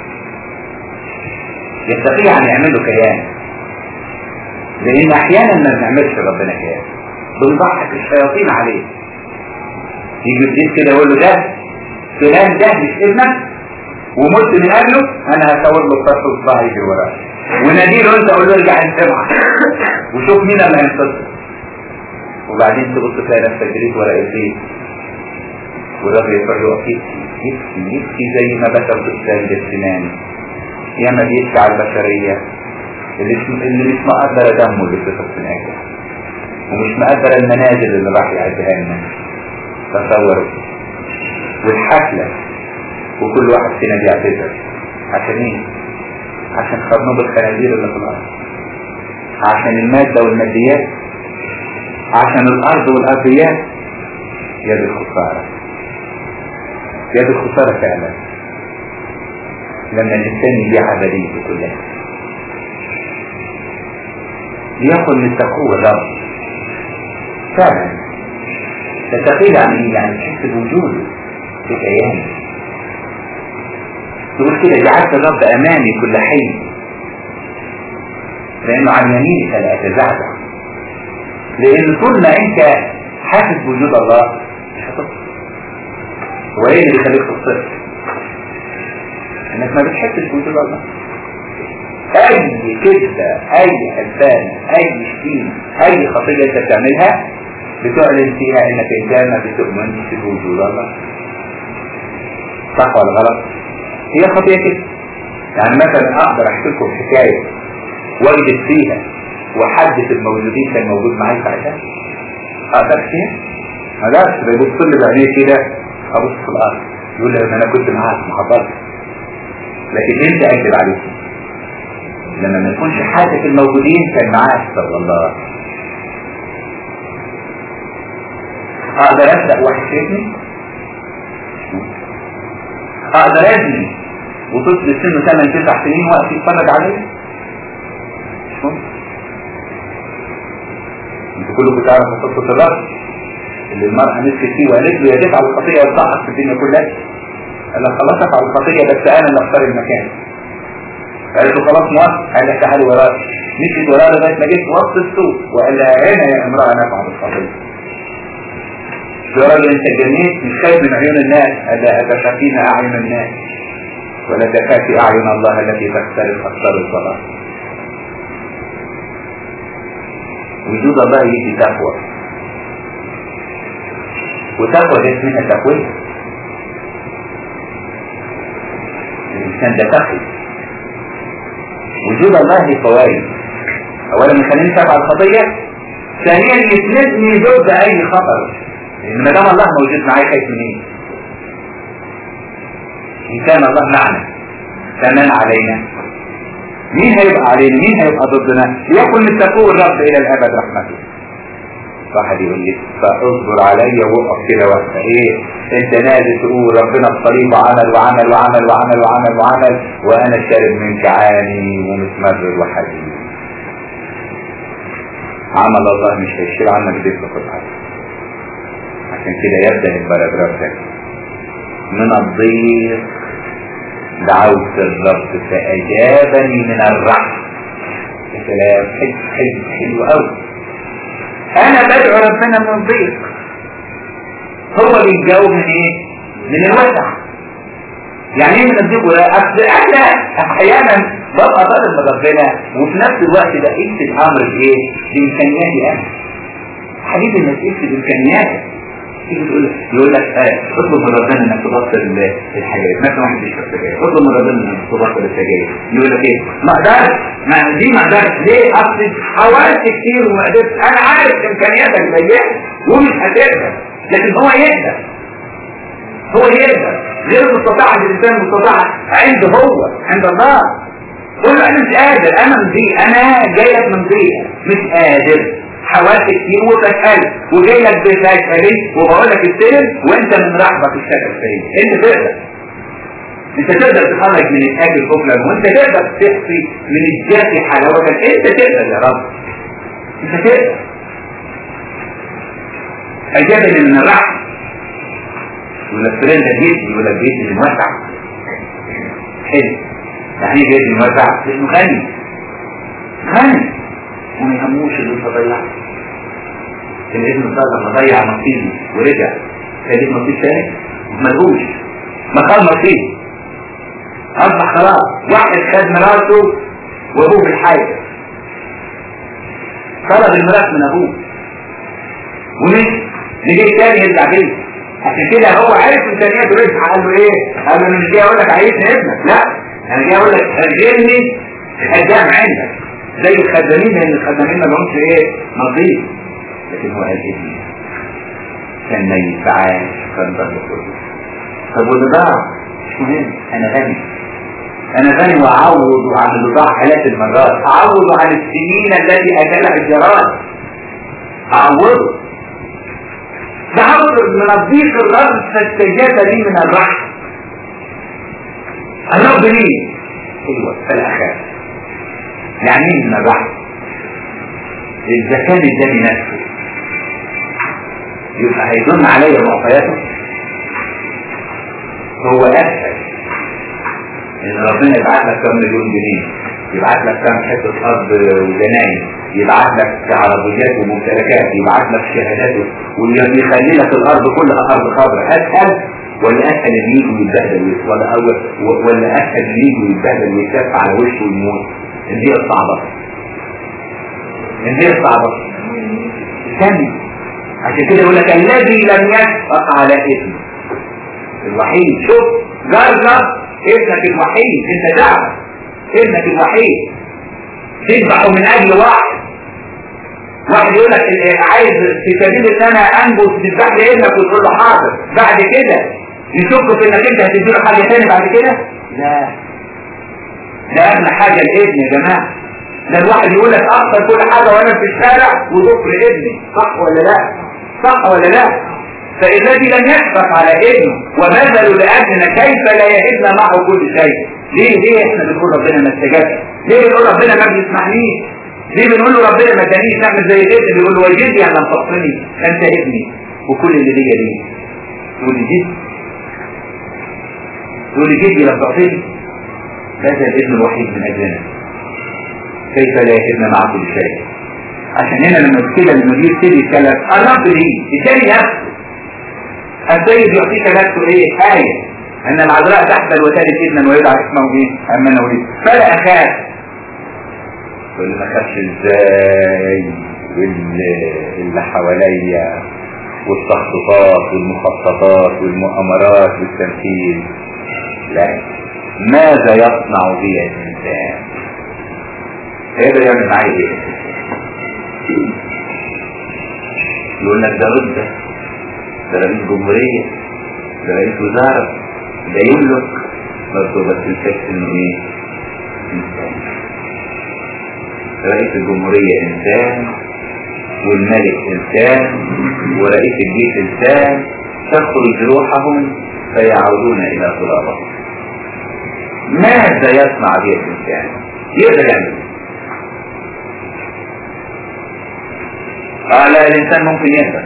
يستطيع ان يعمل له كيان لان احيانا ما بنعملش ربنا كيان بنضحك الشياطين عليه يجي ابليس كده يقول له ده فلان ده مش ابنك ومت من اجله انا هصور له الطرف الصحي في وراه وناديله انت قول له ارجع انسمع وشوف مين اللي هينتصر وبعدين تبص تلاقي نفسك جريت ورا ابليس والرب يفرح يقف يبكي يبكي زي ما بكى الطفل بالسنان ياما بيبكي على البشرية اللي مش اللي مش مقدرة دمه اللي بتفق في الآخر ومش مقدرة المنازل اللي راح يعدها لنا تصوروا والحفلة وكل واحد فينا بيعتذر عشان ايه؟ عشان خرنوب الخنازير اللي في الأرض عشان المادة والماديات عشان الأرض والأرضيات يد الخسارة يد الخسارة فعلا لما الإنسان يبيع عبديته كلها ليكن للتقوى الرب فعلا تتقيل عن ايه؟ يعني تحس بوجوده في كيانه تقول كده جعلت الرب امامي كل حين لانه عن يميني فلا اتزعزع لان طول ما انت حاسس بوجود الله مش هتصل هو ايه اللي بيخليك تصل انك ما بتحسش بوجود الله اي كذبة اي حلفان اي شتيمة اي خطية انت بتعملها بتعلن فيها انك انت ما بتؤمنش بوجود الله صح ولا غلط هي خطية كده يعني مثلا اقدر احكي لكم حكاية واجد فيها وحدث الموجودين كان موجود معايا ساعتها اقدر فيها ما قدرش بيبص لي بعينيه كده ابص في الارض يقول لي انا كنت معاك ما حضرتش لكن انت اكذب عليك لما ما يكونش حاسس الموجودين كان معاك صلى الله اقدر ابدا واحد شايفني اقدر ابني وطفل سنه 8 9 سنين واقف يتفرج عليا مش ممكن انتوا كلكم تعرفوا قصه الرجل اللي المرأة مسكت فيه وقالت له يا تفعل الخطية وتصحك في الدنيا كلها قال لها خلاص افعل الخطية بس انا اللي اختار المكان قالت له خلاص موافق قال لك تعالي وراي مشيت وراها لغايه ما جيت وسط السوق وقال لها هنا يا امرأة نفعل الخطية يا راجل انت اتجنيت مش خايف من عيون الناس قال لها اتخافين اعين الناس ولا تخافي اعين الله التي تختلف اكثر الصلاة وجود الله يجي تقوى وتقوى دي اسمها تقوية الإنسان ده تقي وجود الله ليه فوائد اولا يخليني افعل الخطيه ثانيا يسندني ضد اي خطر لان ما دام الله موجود معايا خايف من ايه؟ ان كان الله معنا فمن علينا مين هيبقى علينا مين هيبقى ضدنا ليكن اتقوا الرب الى الابد رحمته واحد يقول لي فاصبر عليا وقف كده وقت ايه انت نازل تقول ربنا الصليب وعمل وعمل وعمل وعمل وعمل وعمل وانا شارب منك عاني ومتمرر وحزين عمل الله مش هيشيل عنك ضيف قطعة عشان كده يبدأ البراجراف ده من الضيق دعوت الرب فأجابني من الرحم يا سلام حلو حلو حلو قوي انا بدعو ربنا من الضيق هو بيتجاوب من ايه من الوسع يعني ايه من الضيق ولا اصل انا احيانا ببقى طالب من ربنا وفي نفس الوقت بقيت الامر بايه بامكانياتي انا حبيبي انك تقيس بامكانياتك تيجي تقول يقول لك آه اطلب من ربنا انك تبطل الحاجات مثلا واحد بيشرب سجاير اطلب من ربنا انك تبطل السجاير يقول لك ايه ما اقدرش ما دي ما اقدرش ليه اصل حاولت كتير وما قدرتش انا عارف امكانياتك ضيقه ومش هتقدر لكن هو يقدر هو يقدر غير مستطاع الانسان مستطاع عنده هو عند الله قول له انا مش قادر انا مضيق انا جاي لك من ضيق مش قادر حاولت كتير وبسأل وجاي لك بفشلي وبقول لك استلم وانت من رحمة الشكل فيه انت تقدر انت تقدر تخرج من الاكل كفلا وانت تقدر تخفي من الجافي حلاوة انت تقدر يا رب انت تقدر اجابني من الرحمة ولا فلان ده بيدي ولا بيدي من وسع حلو يعني ايه بيدي من وسع لانه غني غني وما يهموش اللي انت ضيعته الابن صار لما ضيع نصيبه ورجع هيجيب نصيب تاني ملهوش ما خد نصيب اصبح خلاص واحد خد مراته وابوه في الحاجة طلب الميراث من ابوه ومشي نجي تاني يرجع بيه عشان كده هو عارف امكانياته رجع قال له ايه؟ قال له انا مش جاي اقول لك عايزني ابنك لا انا جاي اقول لك خدمني خدام عندك زي الخدامين لان الخدامين ما لهمش ايه نظيف لكن هو قال ابني كان ميت فعاش كان ضرب كله طب واللي ضاع مش مهم انا غني انا غني واعوض عن اللي ضاع ثلاث المرات اعوض عن السنين التي اكلها الجراد اعوضه بعوض من الضيق الرب فاستجاب لي من الرحم الرب ليه ايوه فالاخاف يعني ايه من الرحم اذا كان اداني نفسه يبقى هيدن عليا معطياته هو اسهل ان ربنا يبعت لك كم مليون جنيه يبعت لك كم حته ارض وجناين يبعت لك عربيات وممتلكات يبعت لك شهادات ويخلي لك الارض كلها ارض خضراء اسهل ولا اسهل ان يجي ويتبهدل ولا اول ولا اسهل ان يجي ويتبهدل ويتف على وشه ويموت ان هي الصعبه ان هي الصعبه ثاني عشان كده يقول لك الذي لم يسبق على اسمه الوحيد شوف جرب ابنك الوحيد انت دعوه ابنك الوحيد تذبحه من اجل واحد واحد يقول لك عايز في سبيل ان انا انجو تذبح لي ابنك وتقول له حاضر بعد كده يشك في انك انت هتديله حاجه ثانيه بعد كده لا ده اغلى حاجه الابن يا جماعه ده الواحد يقول لك اخسر كل حاجه وانا في الشارع وضفر ابني صح ولا لا صح ولا لا فالذي لم يسبق على ابنه وبذلوا لاجلنا كيف لا يهبنا معه كل شيء ليه ليه احنا بنقول ربنا ما استجابش ليه بنقول ربنا ما بيسمحنيش ليه بنقول له ربنا ما ادانيش نعمل زي الابن بيقول له وجدي ان لم تفصلني انت ابني وكل اللي ليا ليه تقول لي جدي تقول لي جدي لم تعطيني هذا الابن الوحيد من اجلنا كيف لا يهبنا معه كل شيء عشان هنا لما كده المدير يبتدي يتكلم الرب ليه اداني نفسه السيد يعطيك نفسه ايه آية ان العذراء تحمل وتلد ابنا ويدعى اسمه ايه امنا وليد فلا اخاف واللي ما خافش ازاي واللي اللي حواليا والتخطيطات والمخططات والمؤامرات والتمثيل لا ماذا يصنع بي الانسان هيقدر يعمل معايا ايه يقول لك ده رده ده رئيس جمهورية ده رئيس وزارة ده يملك برضه بس الفكر انه ايه انسان رئيس الجمهورية انسان والملك انسان ورئيس الجيش انسان تخرج روحهم فيعودون الى ترابهم ماذا يصنع به الانسان يقدر يعمل قال الانسان ممكن يهدى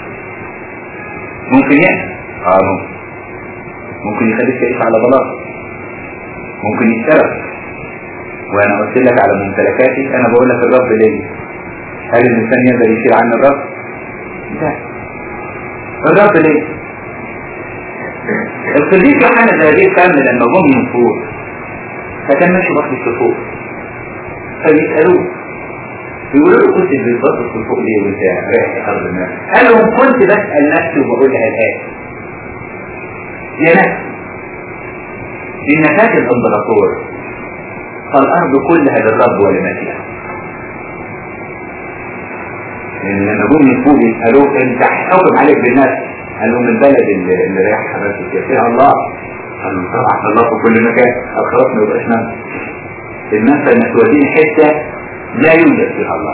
ممكن يهدى اه ممكن ممكن يخليك تعيش على بلاط ممكن يشترك وانا قلت لك على ممتلكاتي انا بقول لك الرب ليه هل الانسان يقدر يشيل عن الرب لا الرب ليه القديس يوحنا الذي كان لما جم من فوق فكان ماشي وقت الشفوق فبيسألوه بيقولوا له كنت بتبص في فوق ليه وانت رايح ارض الناس قال لهم كنت بسأل نفسي وبقولها الآن يا نفس إن فات الإمبراطور فالأرض كلها للرب ولما فيها إن لما جم من فوق يسألوه أنت حكم عليك بالنفس قال لهم البلد اللي, اللي رايح حضرتك فيها الله قال لهم طبعا الله في كل مكان قال خلاص ما يبقاش نفس المنفى انك توديني حته لا يوجد فيها الله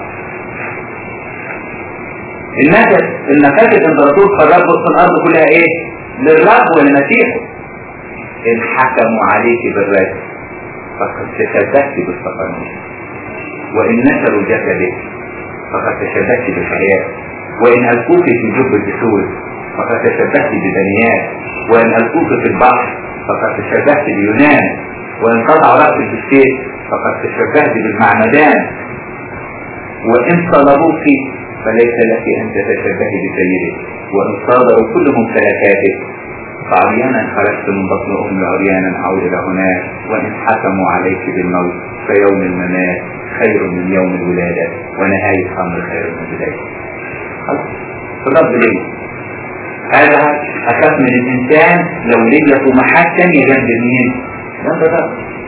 المثل ان فاتت الامبراطور فالرب في الارض كلها ايه للرب ولمسيحه ان حكموا عليك بالرد فقد تشبهت بالصفانية وان نشروا جسدك فقد تشبهت بالحياة وان القوك في جب الاسود فقد تشبهت ببنيات وان القوك في البحر فقد تشبهت بيونان وان قطع رأسك بالسيف فقد تشبهت بالمعمدان وإن طلبوك فليس لك أن تتشبهي بسيدك وإن صادروا كل ممتلكاتك فعريانا خرجت من بطن أمي عريانا أعود إلى هناك وإن حكموا عليك بالموت فيوم الممات خير من يوم الولادة ونهاية أمر خير من بداية خلاص الرب ليه هذا أخاف من الإنسان لو ليته محكم يجنب مين؟ جنب الرب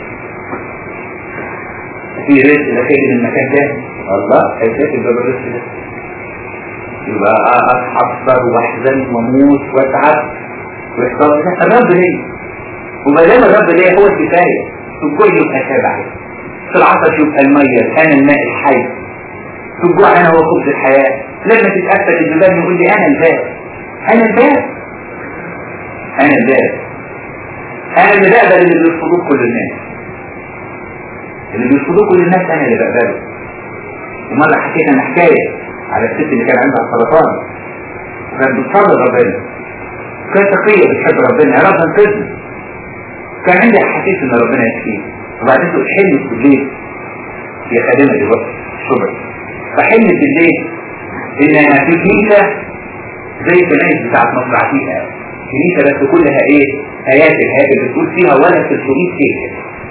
في رزق لكن من مكان تاني الله هيسافر باب الرزق ده يبقى اتحفر واحزن واموت واتعب ويحصل لي الرب ليه وما دام الرب ليه هو الكفايه في الجوع يبقى شبع في العطش يبقى الميه انا الماء الحي في الجوع انا هو خبز الحياه لما تتاكد الجبال يقول لي انا الباب انا الباب انا الباب انا اللي بقبل اللي بيرفضوه كل الناس اللي بيرفضوه كل الناس انا اللي بقبله ومرة حكينا انا حكاية على الست اللي كان عندها سرطان وكانت بتصلي ربنا كانت تقية بتحب ربنا يا رب انقذني كان عندي احاسيس ان ربنا يشفيه وبعدين تقول حلمت بالليل هي خادمة دلوقتي الصبح فحلمت بالليل ان في كنيسة زي الكنائس بتاعت مصر عتيقة كنيسة بس كلها ايه آيات الآيات اللي بتقول فيها ولا 300 هيكل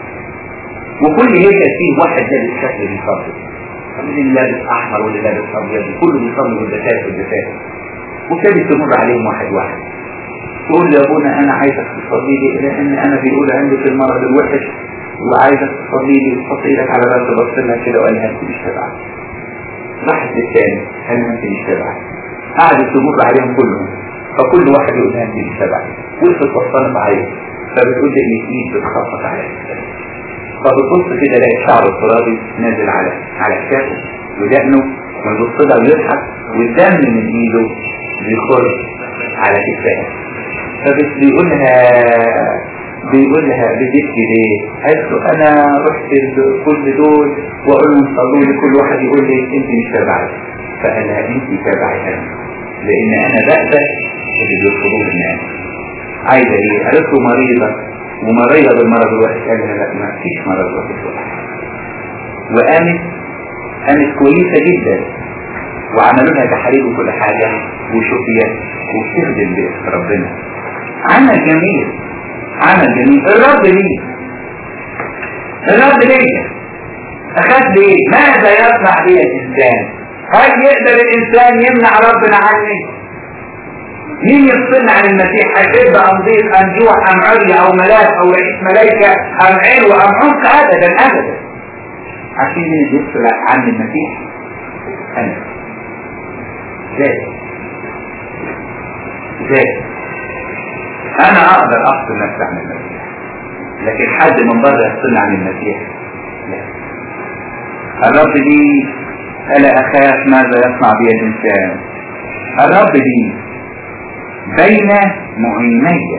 وكل هيكل فيه واحد لابس شكل بيصلي اللي لابس احمر واللي لابس ابيض كله بيصلي والدفات والدفات وابتدت تمر عليهم واحد واحد تقول لي يا ابونا انا عايزك تصلي لي لان انا بيقول عندي في المرض الوحش وعايزك تصلي لي وتحط ايدك على راسي بص لها كده وقال لها انت مش تبعك راحت للثاني قال لها انت مش تبعك قعدت تمر عليهم كلهم فكل واحد يقول لها انت مش تبعك وقفت وصلت عليه فبتقول لي ايد بتخبط عليا فبتبص كده لقيت شعر الترابي نازل على على كتافه ودقنه ويبص لها ويضحك والدم من ايده بيخرج على كتفها فبيقول لها بيقول لها بتبكي ليه؟ قالت له انا رحت كل دول واقول لهم صلوا لي كل واحد يقول لي انت مش تبعي فقال لها انت تبعي انا لان انا بقبل اللي بيرفضوه الناس عايزه ايه؟ قالت له مريضه ومريضة بالمرض الوحش قال لها لا ما فيش مرض وحش وقامت قامت كويسة جدا وعملوا لها تحاليل وكل حاجة وشفيت وبتخدم باسم ربنا عمل جميل عمل جميل الرب ليه الرب ليه أخذ ليه ماذا يصنع لي الإنسان هل يقدر الإنسان يمنع ربنا عني مين يفصلنا عن المسيح هيحب ام ضيق ام جوع ام عري او ملاك او رئيس ملائكة ام علو ام عمق ابدا ابدا عارفين مين اللي يفصل عن المسيح؟ أنا ذات ذات أنا أقدر أفصل نفسي عن المسيح لكن حد من بره يفصلني عن المسيح لا الرب لي ألا أخاف ماذا يصنع بي الإنسان الرب لي بين معيني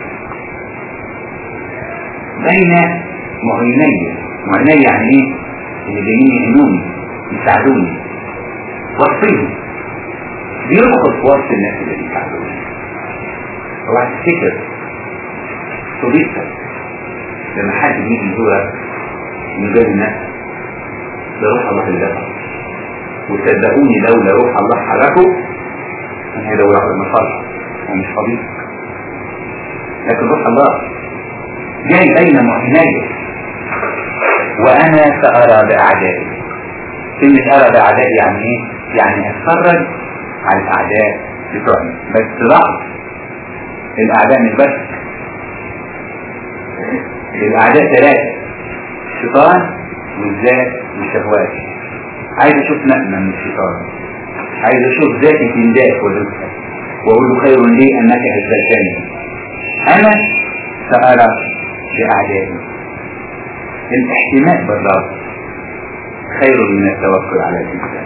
بين معيني معيني يعني ايه اللي جايين يعينوني يساعدوني وصفيهم بيرخص وصف الناس اللي بيساعدوني اوعى تفتكر صديقتك لما حد يجي يزورك من غير الناس ده روح الله اللي دفع وصدقوني لولا روح الله حركه كان هيدور على المصالح ومش صديق لكن روح الله جاي بين معيني وانا سارى باعدائي كلمة ارى باعدائي يعني ايه يعني اتفرج على الاعداء بتوعي بس ضعف الاعداء مش بس الاعداء ثلاثة الشيطان والذات والشهوات عايز اشوف نقمة من الشيطان عايز اشوف ذاتي تنداك وذاتها واقول له خير لي انك اجزلتني انا سارى باعدائي الاحتماء بالله خير من التوكل على الإنسان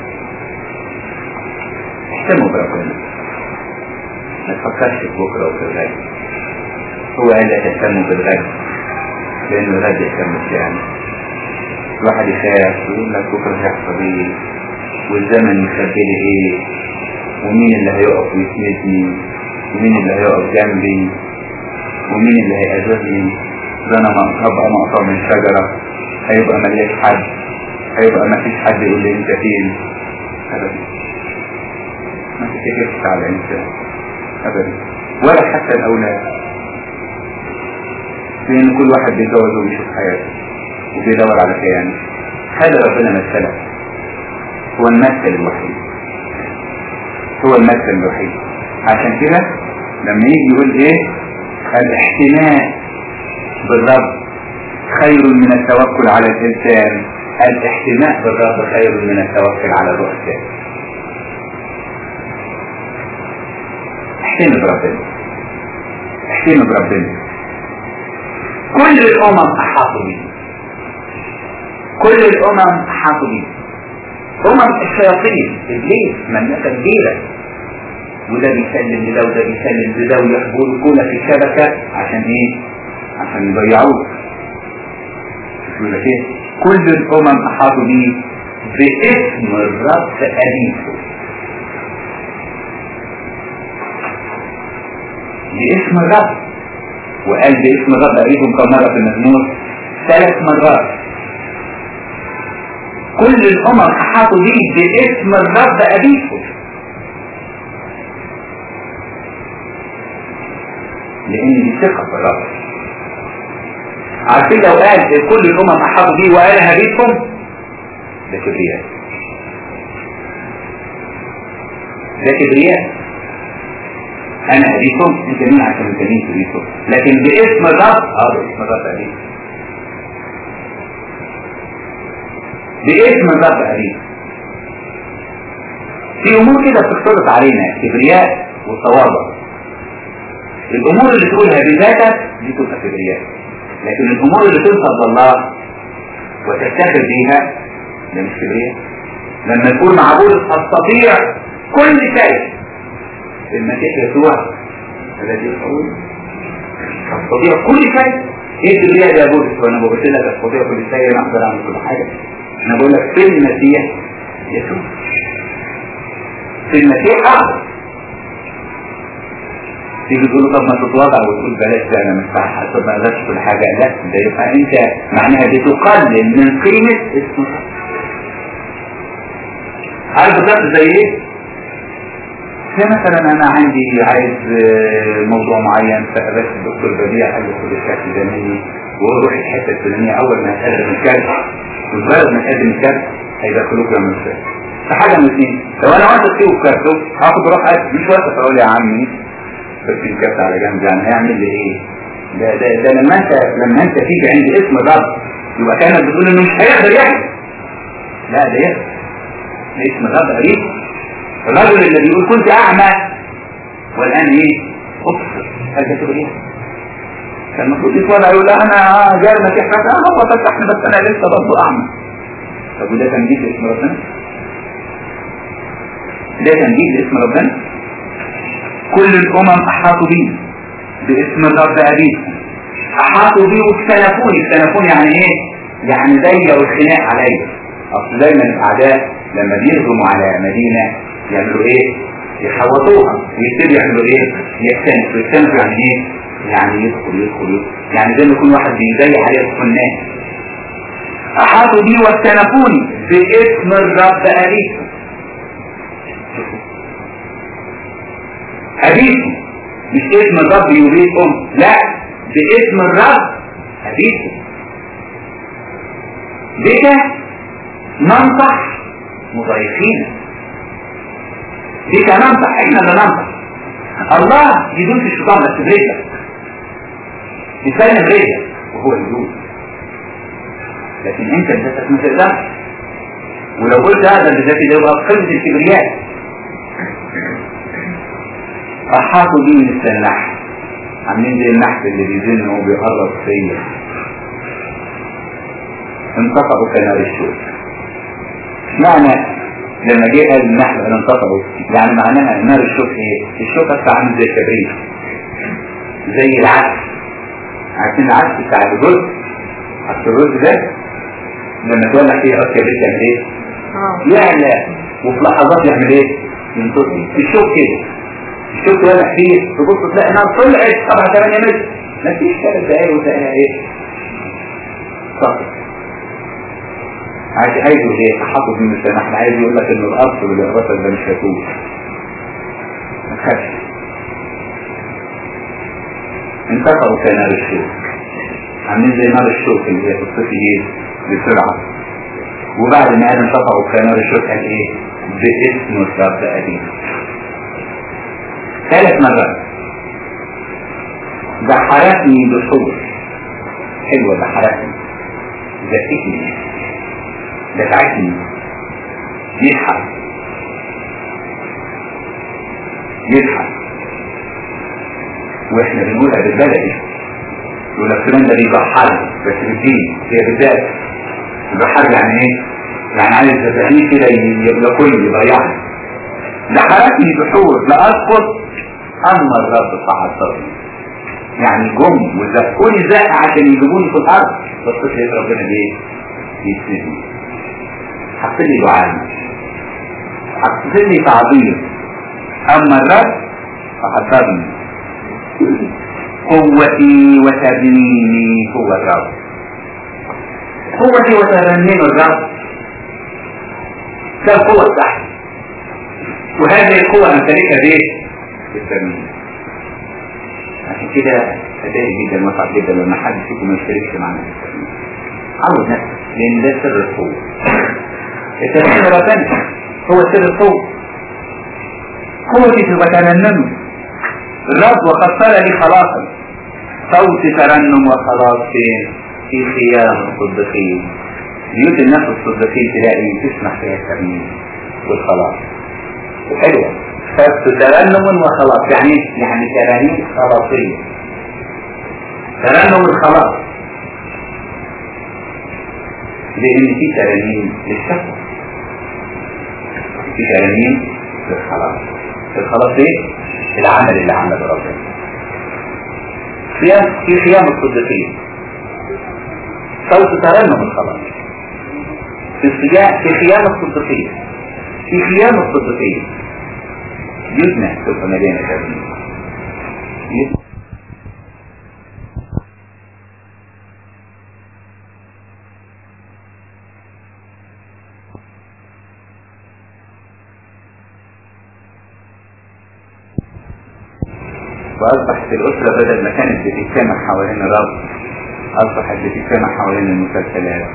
احتموا بربنا ما تفكرش في بكرة وفي الغد هو قال لا تهتموا بالغد لأن الغد يهتم بالشأن الواحد يخاف ويقول لك بكرة هيحصل ايه والزمن يخبي لي ايه ومين اللي هيقف ويسندني ومين اللي هيقف جنبي ومين اللي هيأذيني ده انا هبقى مقطع من شجرة هيبقى ملياش حد هيبقى ما فيش حد يقول لي انت فين ابدا ما تفتكرش على الانسان ابدا ولا حتى الاولاد لان كل واحد بيتجوز ويشوف حياته وبيدور على كيانه هذا ربنا مثله هو المثل الوحيد هو المثل الوحيد عشان كده لما يجي يقول ايه الاحتماء بالرب خير من التوكل على الإنسان الاحتماء بالرب خير من التوكل على الرؤساء احتمي بربنا احتمي بربنا كل الأمم أحاطوا به كل الأمم أحاطوا به أمم الشياطين إبليس مملكة كبيرة وده بيسلم لده وده بيسلم لده ويحبوا الكولة في الشبكة عشان ايه؟ عشان يضيعوك يقول لك ايه كل الامم احاطوا بيه باسم الرب ابيكم باسم الرب وقال باسم الرب ابيكم كم مره في المزمور ثلاث مرات كل الامم احاطوا بيه باسم الرب ابيكم لان دي ثقه في الرب عارفين لو قال كل الامم احاطوا بيه وقال هبيتكم ده كبرياء ده كبرياء انا هديكم انت مين عشان انت مين تريدكم لكن باسم الرب اه باسم الرب هديك باسم الرب هديك في امور كده بتختلط علينا كبرياء وتواضع الامور اللي تقولها بذاتك دي تبقى كبرياء لكن الامور اللي تنصب الله وتفتخر بيها ده مش كبرياء لما تكون معبود استطيع كل شيء في المسيح يسوع الذي يقول استطيع كل شيء ايه الكبرياء يا بولس وانا بقول لك استطيع كل شيء انا اقدر اعمل كل حاجه انا بقول لك في المسيح يسوع في المسيح اعظم تيجي تقول طب ما تتواضع وتقول بلاش ده انا مستحق طب ما اقدرش كل حاجه لا ده يبقى انت معناها بتقلل من قيمه اسمك عارف بالظبط زي ايه؟ زي مثلا انا عندي عايز موضوع معين فقابلت الدكتور بديع قال لي خد الشكل ده مني وروح الحته الفلانيه اول ما هتقدم الكارت مجرد ما تقدم الكارت هيدخلوك يوم السبت فحاجه من اثنين لو انا واثق فيه وكارته هاخد روح مش واثق اقول يا عمي بس الكارت على جنب يعني هيعمل لي ايه؟ ده ده ده لما انت لما انت تيجي عند اسم الرب يبقى كانك بتقول انه مش هيقدر يحصل لا ده يخفى اسم الرب قريب الرجل اللي بيقول كنت اعمى والان ايه ابصر هل ده تقول ايه كان المفروض يتولى يقول لا انا جاي المسيح بس اه هو فتحني بس انا لسه برضه اعمى طب وده تمجيد لاسم ربنا ده تمجيد لاسم ربنا كل الامم احاطوا بي باسم الرب ابيه احاطوا بي واكتنفوني اكتنفوني يعني ايه يعني زي والخناق عليا اصل دايما الاعداء لما بيهجموا على مدينه يعملوا ايه يحوطوها ويبتدوا يعملوا ايه يكتنفوا يكتنفوا يعني ايه يعني يدخل يدخل يدخل يعني زي ما يكون واحد بيزيح عليه الخنان احاطوا بي واكتنفوني باسم الرب ابيكم ابيكم مش اسم الرب يريدكم لا باسم الرب ابيكم بك ننصح مضايقين بك ننصح احنا اللي ننصح الله يدوس الشيطان بس برجلك يسلم رجلك وهو يدوس لكن انت بذاتك ما تقدرش ولو قلت هذا بذاتي ده يبقى قمة الكبرياء احاطوا بيه مثل النحل عاملين زي النحل اللي بيزن وبيقرب فيا انقطعوا كنار الشوك معنى لما جه قال النحل ان انقطعوا يعني معناها نار الشوك ايه الشوك اصلا عامل زي الكبريت زي العدس عارفين العدس بتاع الرز عدس الرز ده لما تولع فيه عود كبريت يعمل ايه يعلى وفي لحظات يعمل ايه ينطفي الشوك كده الشوك تولع فيه تبص تلاقي نار طلعت طبعا 8 متر مفيش ثلاث دقايق وتلاقيها ايه صفر عايز عايز يقول ايه تحفظ من السماح عايز يقول لك ان الارض والاغراس ده مش هتوب ما تخافش انتقلوا كنار الشوك عاملين زي نار الشوك اللي هي تصفي ايه بسرعة وبعد ما قال انتقلوا كنار الشوك قال ايه باسم الرب أبينا ثلاث مرات دحرتني بصور حلوة دحرتني زكتني دفعتني يضحك يضحك واحنا بنقولها بالبلدي يقول لك فلان ده بيبحر بس بالدين هي بالذات البحر يعني ايه؟ يعني عايز تفاهيه كده يبقى كل يضيعني دخلتني بحور لأسقط أما الرب فعصرني يعني جم وزقوني زق عشان يجيبوني في الأرض بس لقيت ربنا ليه؟ يسندني حط لي دعاء حط لي تعظيم أما الرب فحصرني قوتي وتبنيني هو الرب قوتي وترنم الرب ده القوة بتاعتي وهذه القوة أمتلكها بإيه؟ بالترنيم عشان كده أدائي جدا وصعب جدا لما حد فيكم ما يشتركش معنا في الترنيم عود نفسك لأن ده سر القوة الترنيم ربنا هو سر القوة قوتي تبقى ترنم الرب وقصر لي خلاصا صوت ترنم وخلاص فين في خيام الصديقين بيوت الناس الصديقين تلاقي تسمح فيها الترنيم والخلاص حلوة صوت ترنم وخلاص يعني يعني ترانيم خلاصية ترنم الخلاص لأن في ترانيم للشكوى في ترانيم للخلاص الخلاص ايه؟ العمل اللي عمله ربنا خيام في خيام الصديقين صوت ترنم الخلاص في الصيام في خيام الصديقين في خيام الصديقين بيوتنا تبقى مليانه ترنيم وأصبحت الأسرة بدل ما كانت بتجتمع حوالين الرب أصبحت بتجتمع حوالين المسلسلات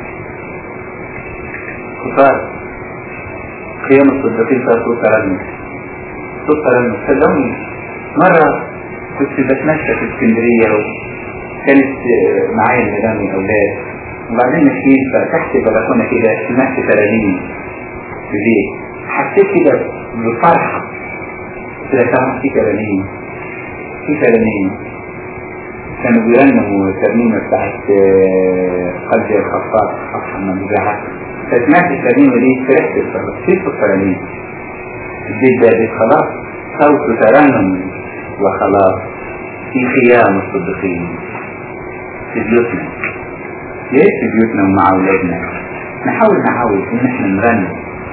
خسارة قيام الصديقين صار صوت ترنم صوت ترنم صدقوني مرة كنت بتمشى في اسكندرية وكانت معايا المدام الأولاد وبعدين ماشيين فتحت البلكونه كده سمعت ترانيم في بيت حسيت كده بفرحه كده سمعت في ترانيم في ترانيم كانوا بيرنموا الترنيمه بتاعت قلبي الخفاف أفهم من جهة فسمعت الترنيمه دي فرحت في الترانيم البيت ده بيت خلاص صوت ترنم وخلاص في خيام الصديقين في بيوتنا ليش في بيوتنا ومع أولادنا نحاول نحاول إن إحنا نغني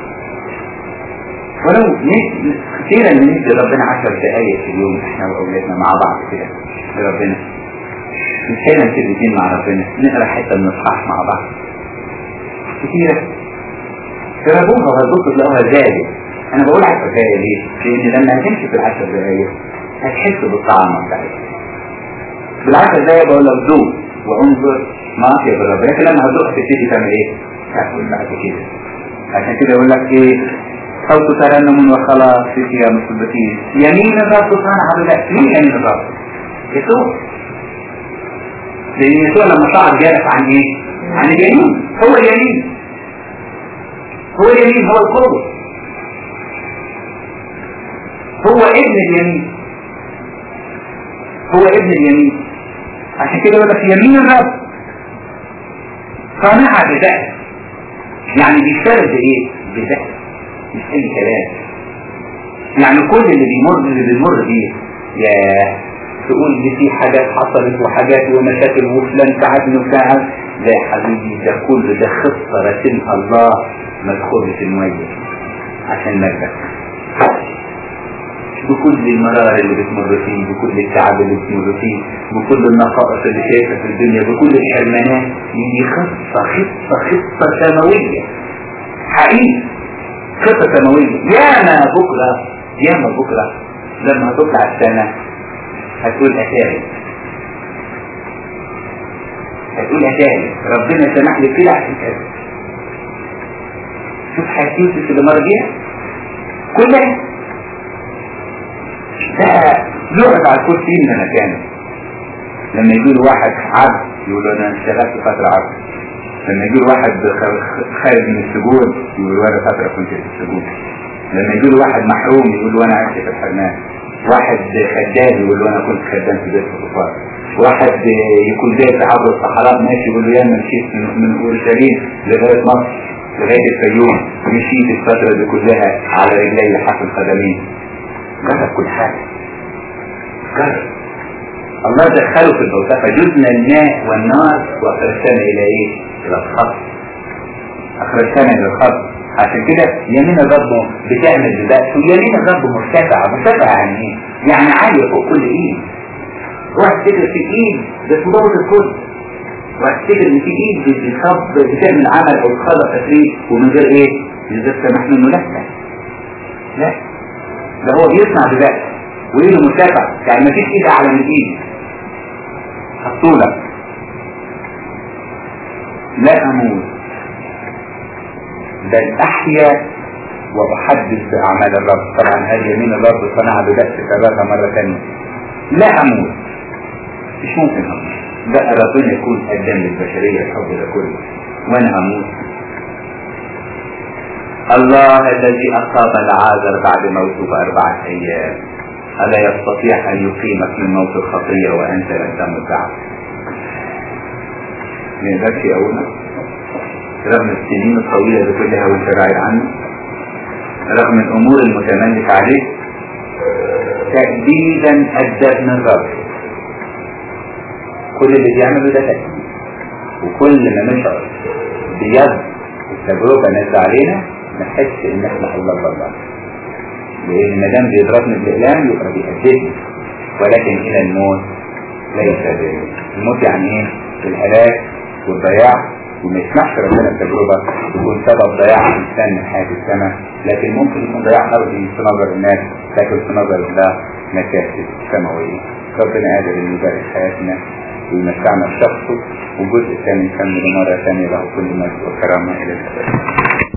ولو كثيرا من ندي ربنا عشر دقايق في اليوم إحنا وأولادنا مع بعض كده لربنا نتكلم كلمتين مع ربنا نقرا حتة من الصحاح مع بعض كثيرا جربوها وهتبصوا تلاقوها زادت أنا بقول عشر دقايق ليه؟ لأن لما هتمشي في العشر دقايق هتحس بالطعم بتاعتها بالعشر دقايق بقول لك ذوق وانظر ما في بالرب لكن لما هتذوق تبتدي تعمل ايه؟ تاكل بعد كده عشان كده يقول لك ايه؟ صوت ترنم وخلاص في قيام الصديقين يمين الرب صنع هؤلاء مين يمين الرب؟ يسوع لان يسوع لما صعد جالس عن ايه؟ عن اليمين هو اليمين هو اليمين هو القوة هو ابن اليمين هو ابن اليمين عشان كده يقول لك يمين الرب صانعة بذات يعني بيشتغل بايه؟ بذات مش اي كلام يعني كل اللي بيمر اللي بيمر بيه يا تقول لي في حاجات حصلت وحاجات ومشاكل وفلان تعبني وتعب لا يا حبيبي ده كل ده خطة رسمها الله ما تدخلش المية عشان مجدك بكل المرار اللي بتمر فيه بكل التعب اللي بتمر فيه بكل النقائص اللي شايفها في الدنيا بكل الحرمانات دي خطة خطة خطة سماوية حقيقي خطة سماوية ياما بكرة ياما بكرة لما تطلع السنة هتقول أتاري هتقول أتاري ربنا سمح لي كده عشان كده شوف حياتي اللي مر بيها كلها بقى يقعد على الكرسي من مكانه لما يجي له واحد عبد يقول له انا اشتغلت فترة عبد لما يجي له واحد خارج من السجون يقول له انا فترة كنت في السجون لما يجي له واحد محروم يقول له انا عشت في الحرمان واحد خدام يقول له انا كنت خدام في بيت الكفار واحد يكون زي في عبر الصحراء ماشي يقول له يا مشيت من اورشليم لغايه مصر لغايه الفيوم مشيت الفتره دي كلها على رجلي حق القدمين جرب كل حاجة جرب الله دخله في الموتى فجدنا الماء والنار واخرجتنا الى ايه الى الخط اخرجتنا الى الخط عشان كده يمين الرب بتعمل ببأس ويمين الرب مرتفعة مرتفعة يعني ايه يعني عالية فوق كل ايد روح تفتكر في ايد بتضبط الكل وافتكر ان في ايد بتصب بتعمل عمل او تخلص تفريق ومن غير ايه من غير سمح منه لا لا ده هو بيصنع بذات وايده مرتفع يعني مفيش ايد اعلى من ايد حطولك لا اموت بل احيا واحدث باعمال الرب طبعا هذه يمين الرب صنعها ببأس كررها مرة ثانية لا اموت مش ممكن اموت بقى ربنا يكون قدام للبشرية الحب ده كله وانا هموت الله الذي أصاب العازر بعد موته بأربعة أيام ألا يستطيع أن يقيمك من موت الخطية وأنت لم تمت بعد ما يقدرش يقولنا رغم السنين الطويلة دي كلها وانت بعيد عنه رغم الأمور المتملكة عليه تأديبا أدبنا الرب كل اللي بيعمله ده تأديب وكل ما نشعر بيد التجربة نزل علينا نحس ان احنا الله الله لان ما دام بيضربني بالاقلام يبقى بيأدبني ولكن الى الموت ليس ذلك الموت يعني ايه الهلاك والضياع وما يسمحش ربنا التجربة تكون سبب ضياع الإنسان من حياة السماء لكن ممكن يكون ضياع أرضي في نظر الناس لكن في نظر الله مكاسب سماوية ربنا قادر إنه يبارك حياتنا ويمتعنا بشخصه والجزء الثاني نكمل مرة ثانية له كل مجد وكرامة إلى الأبد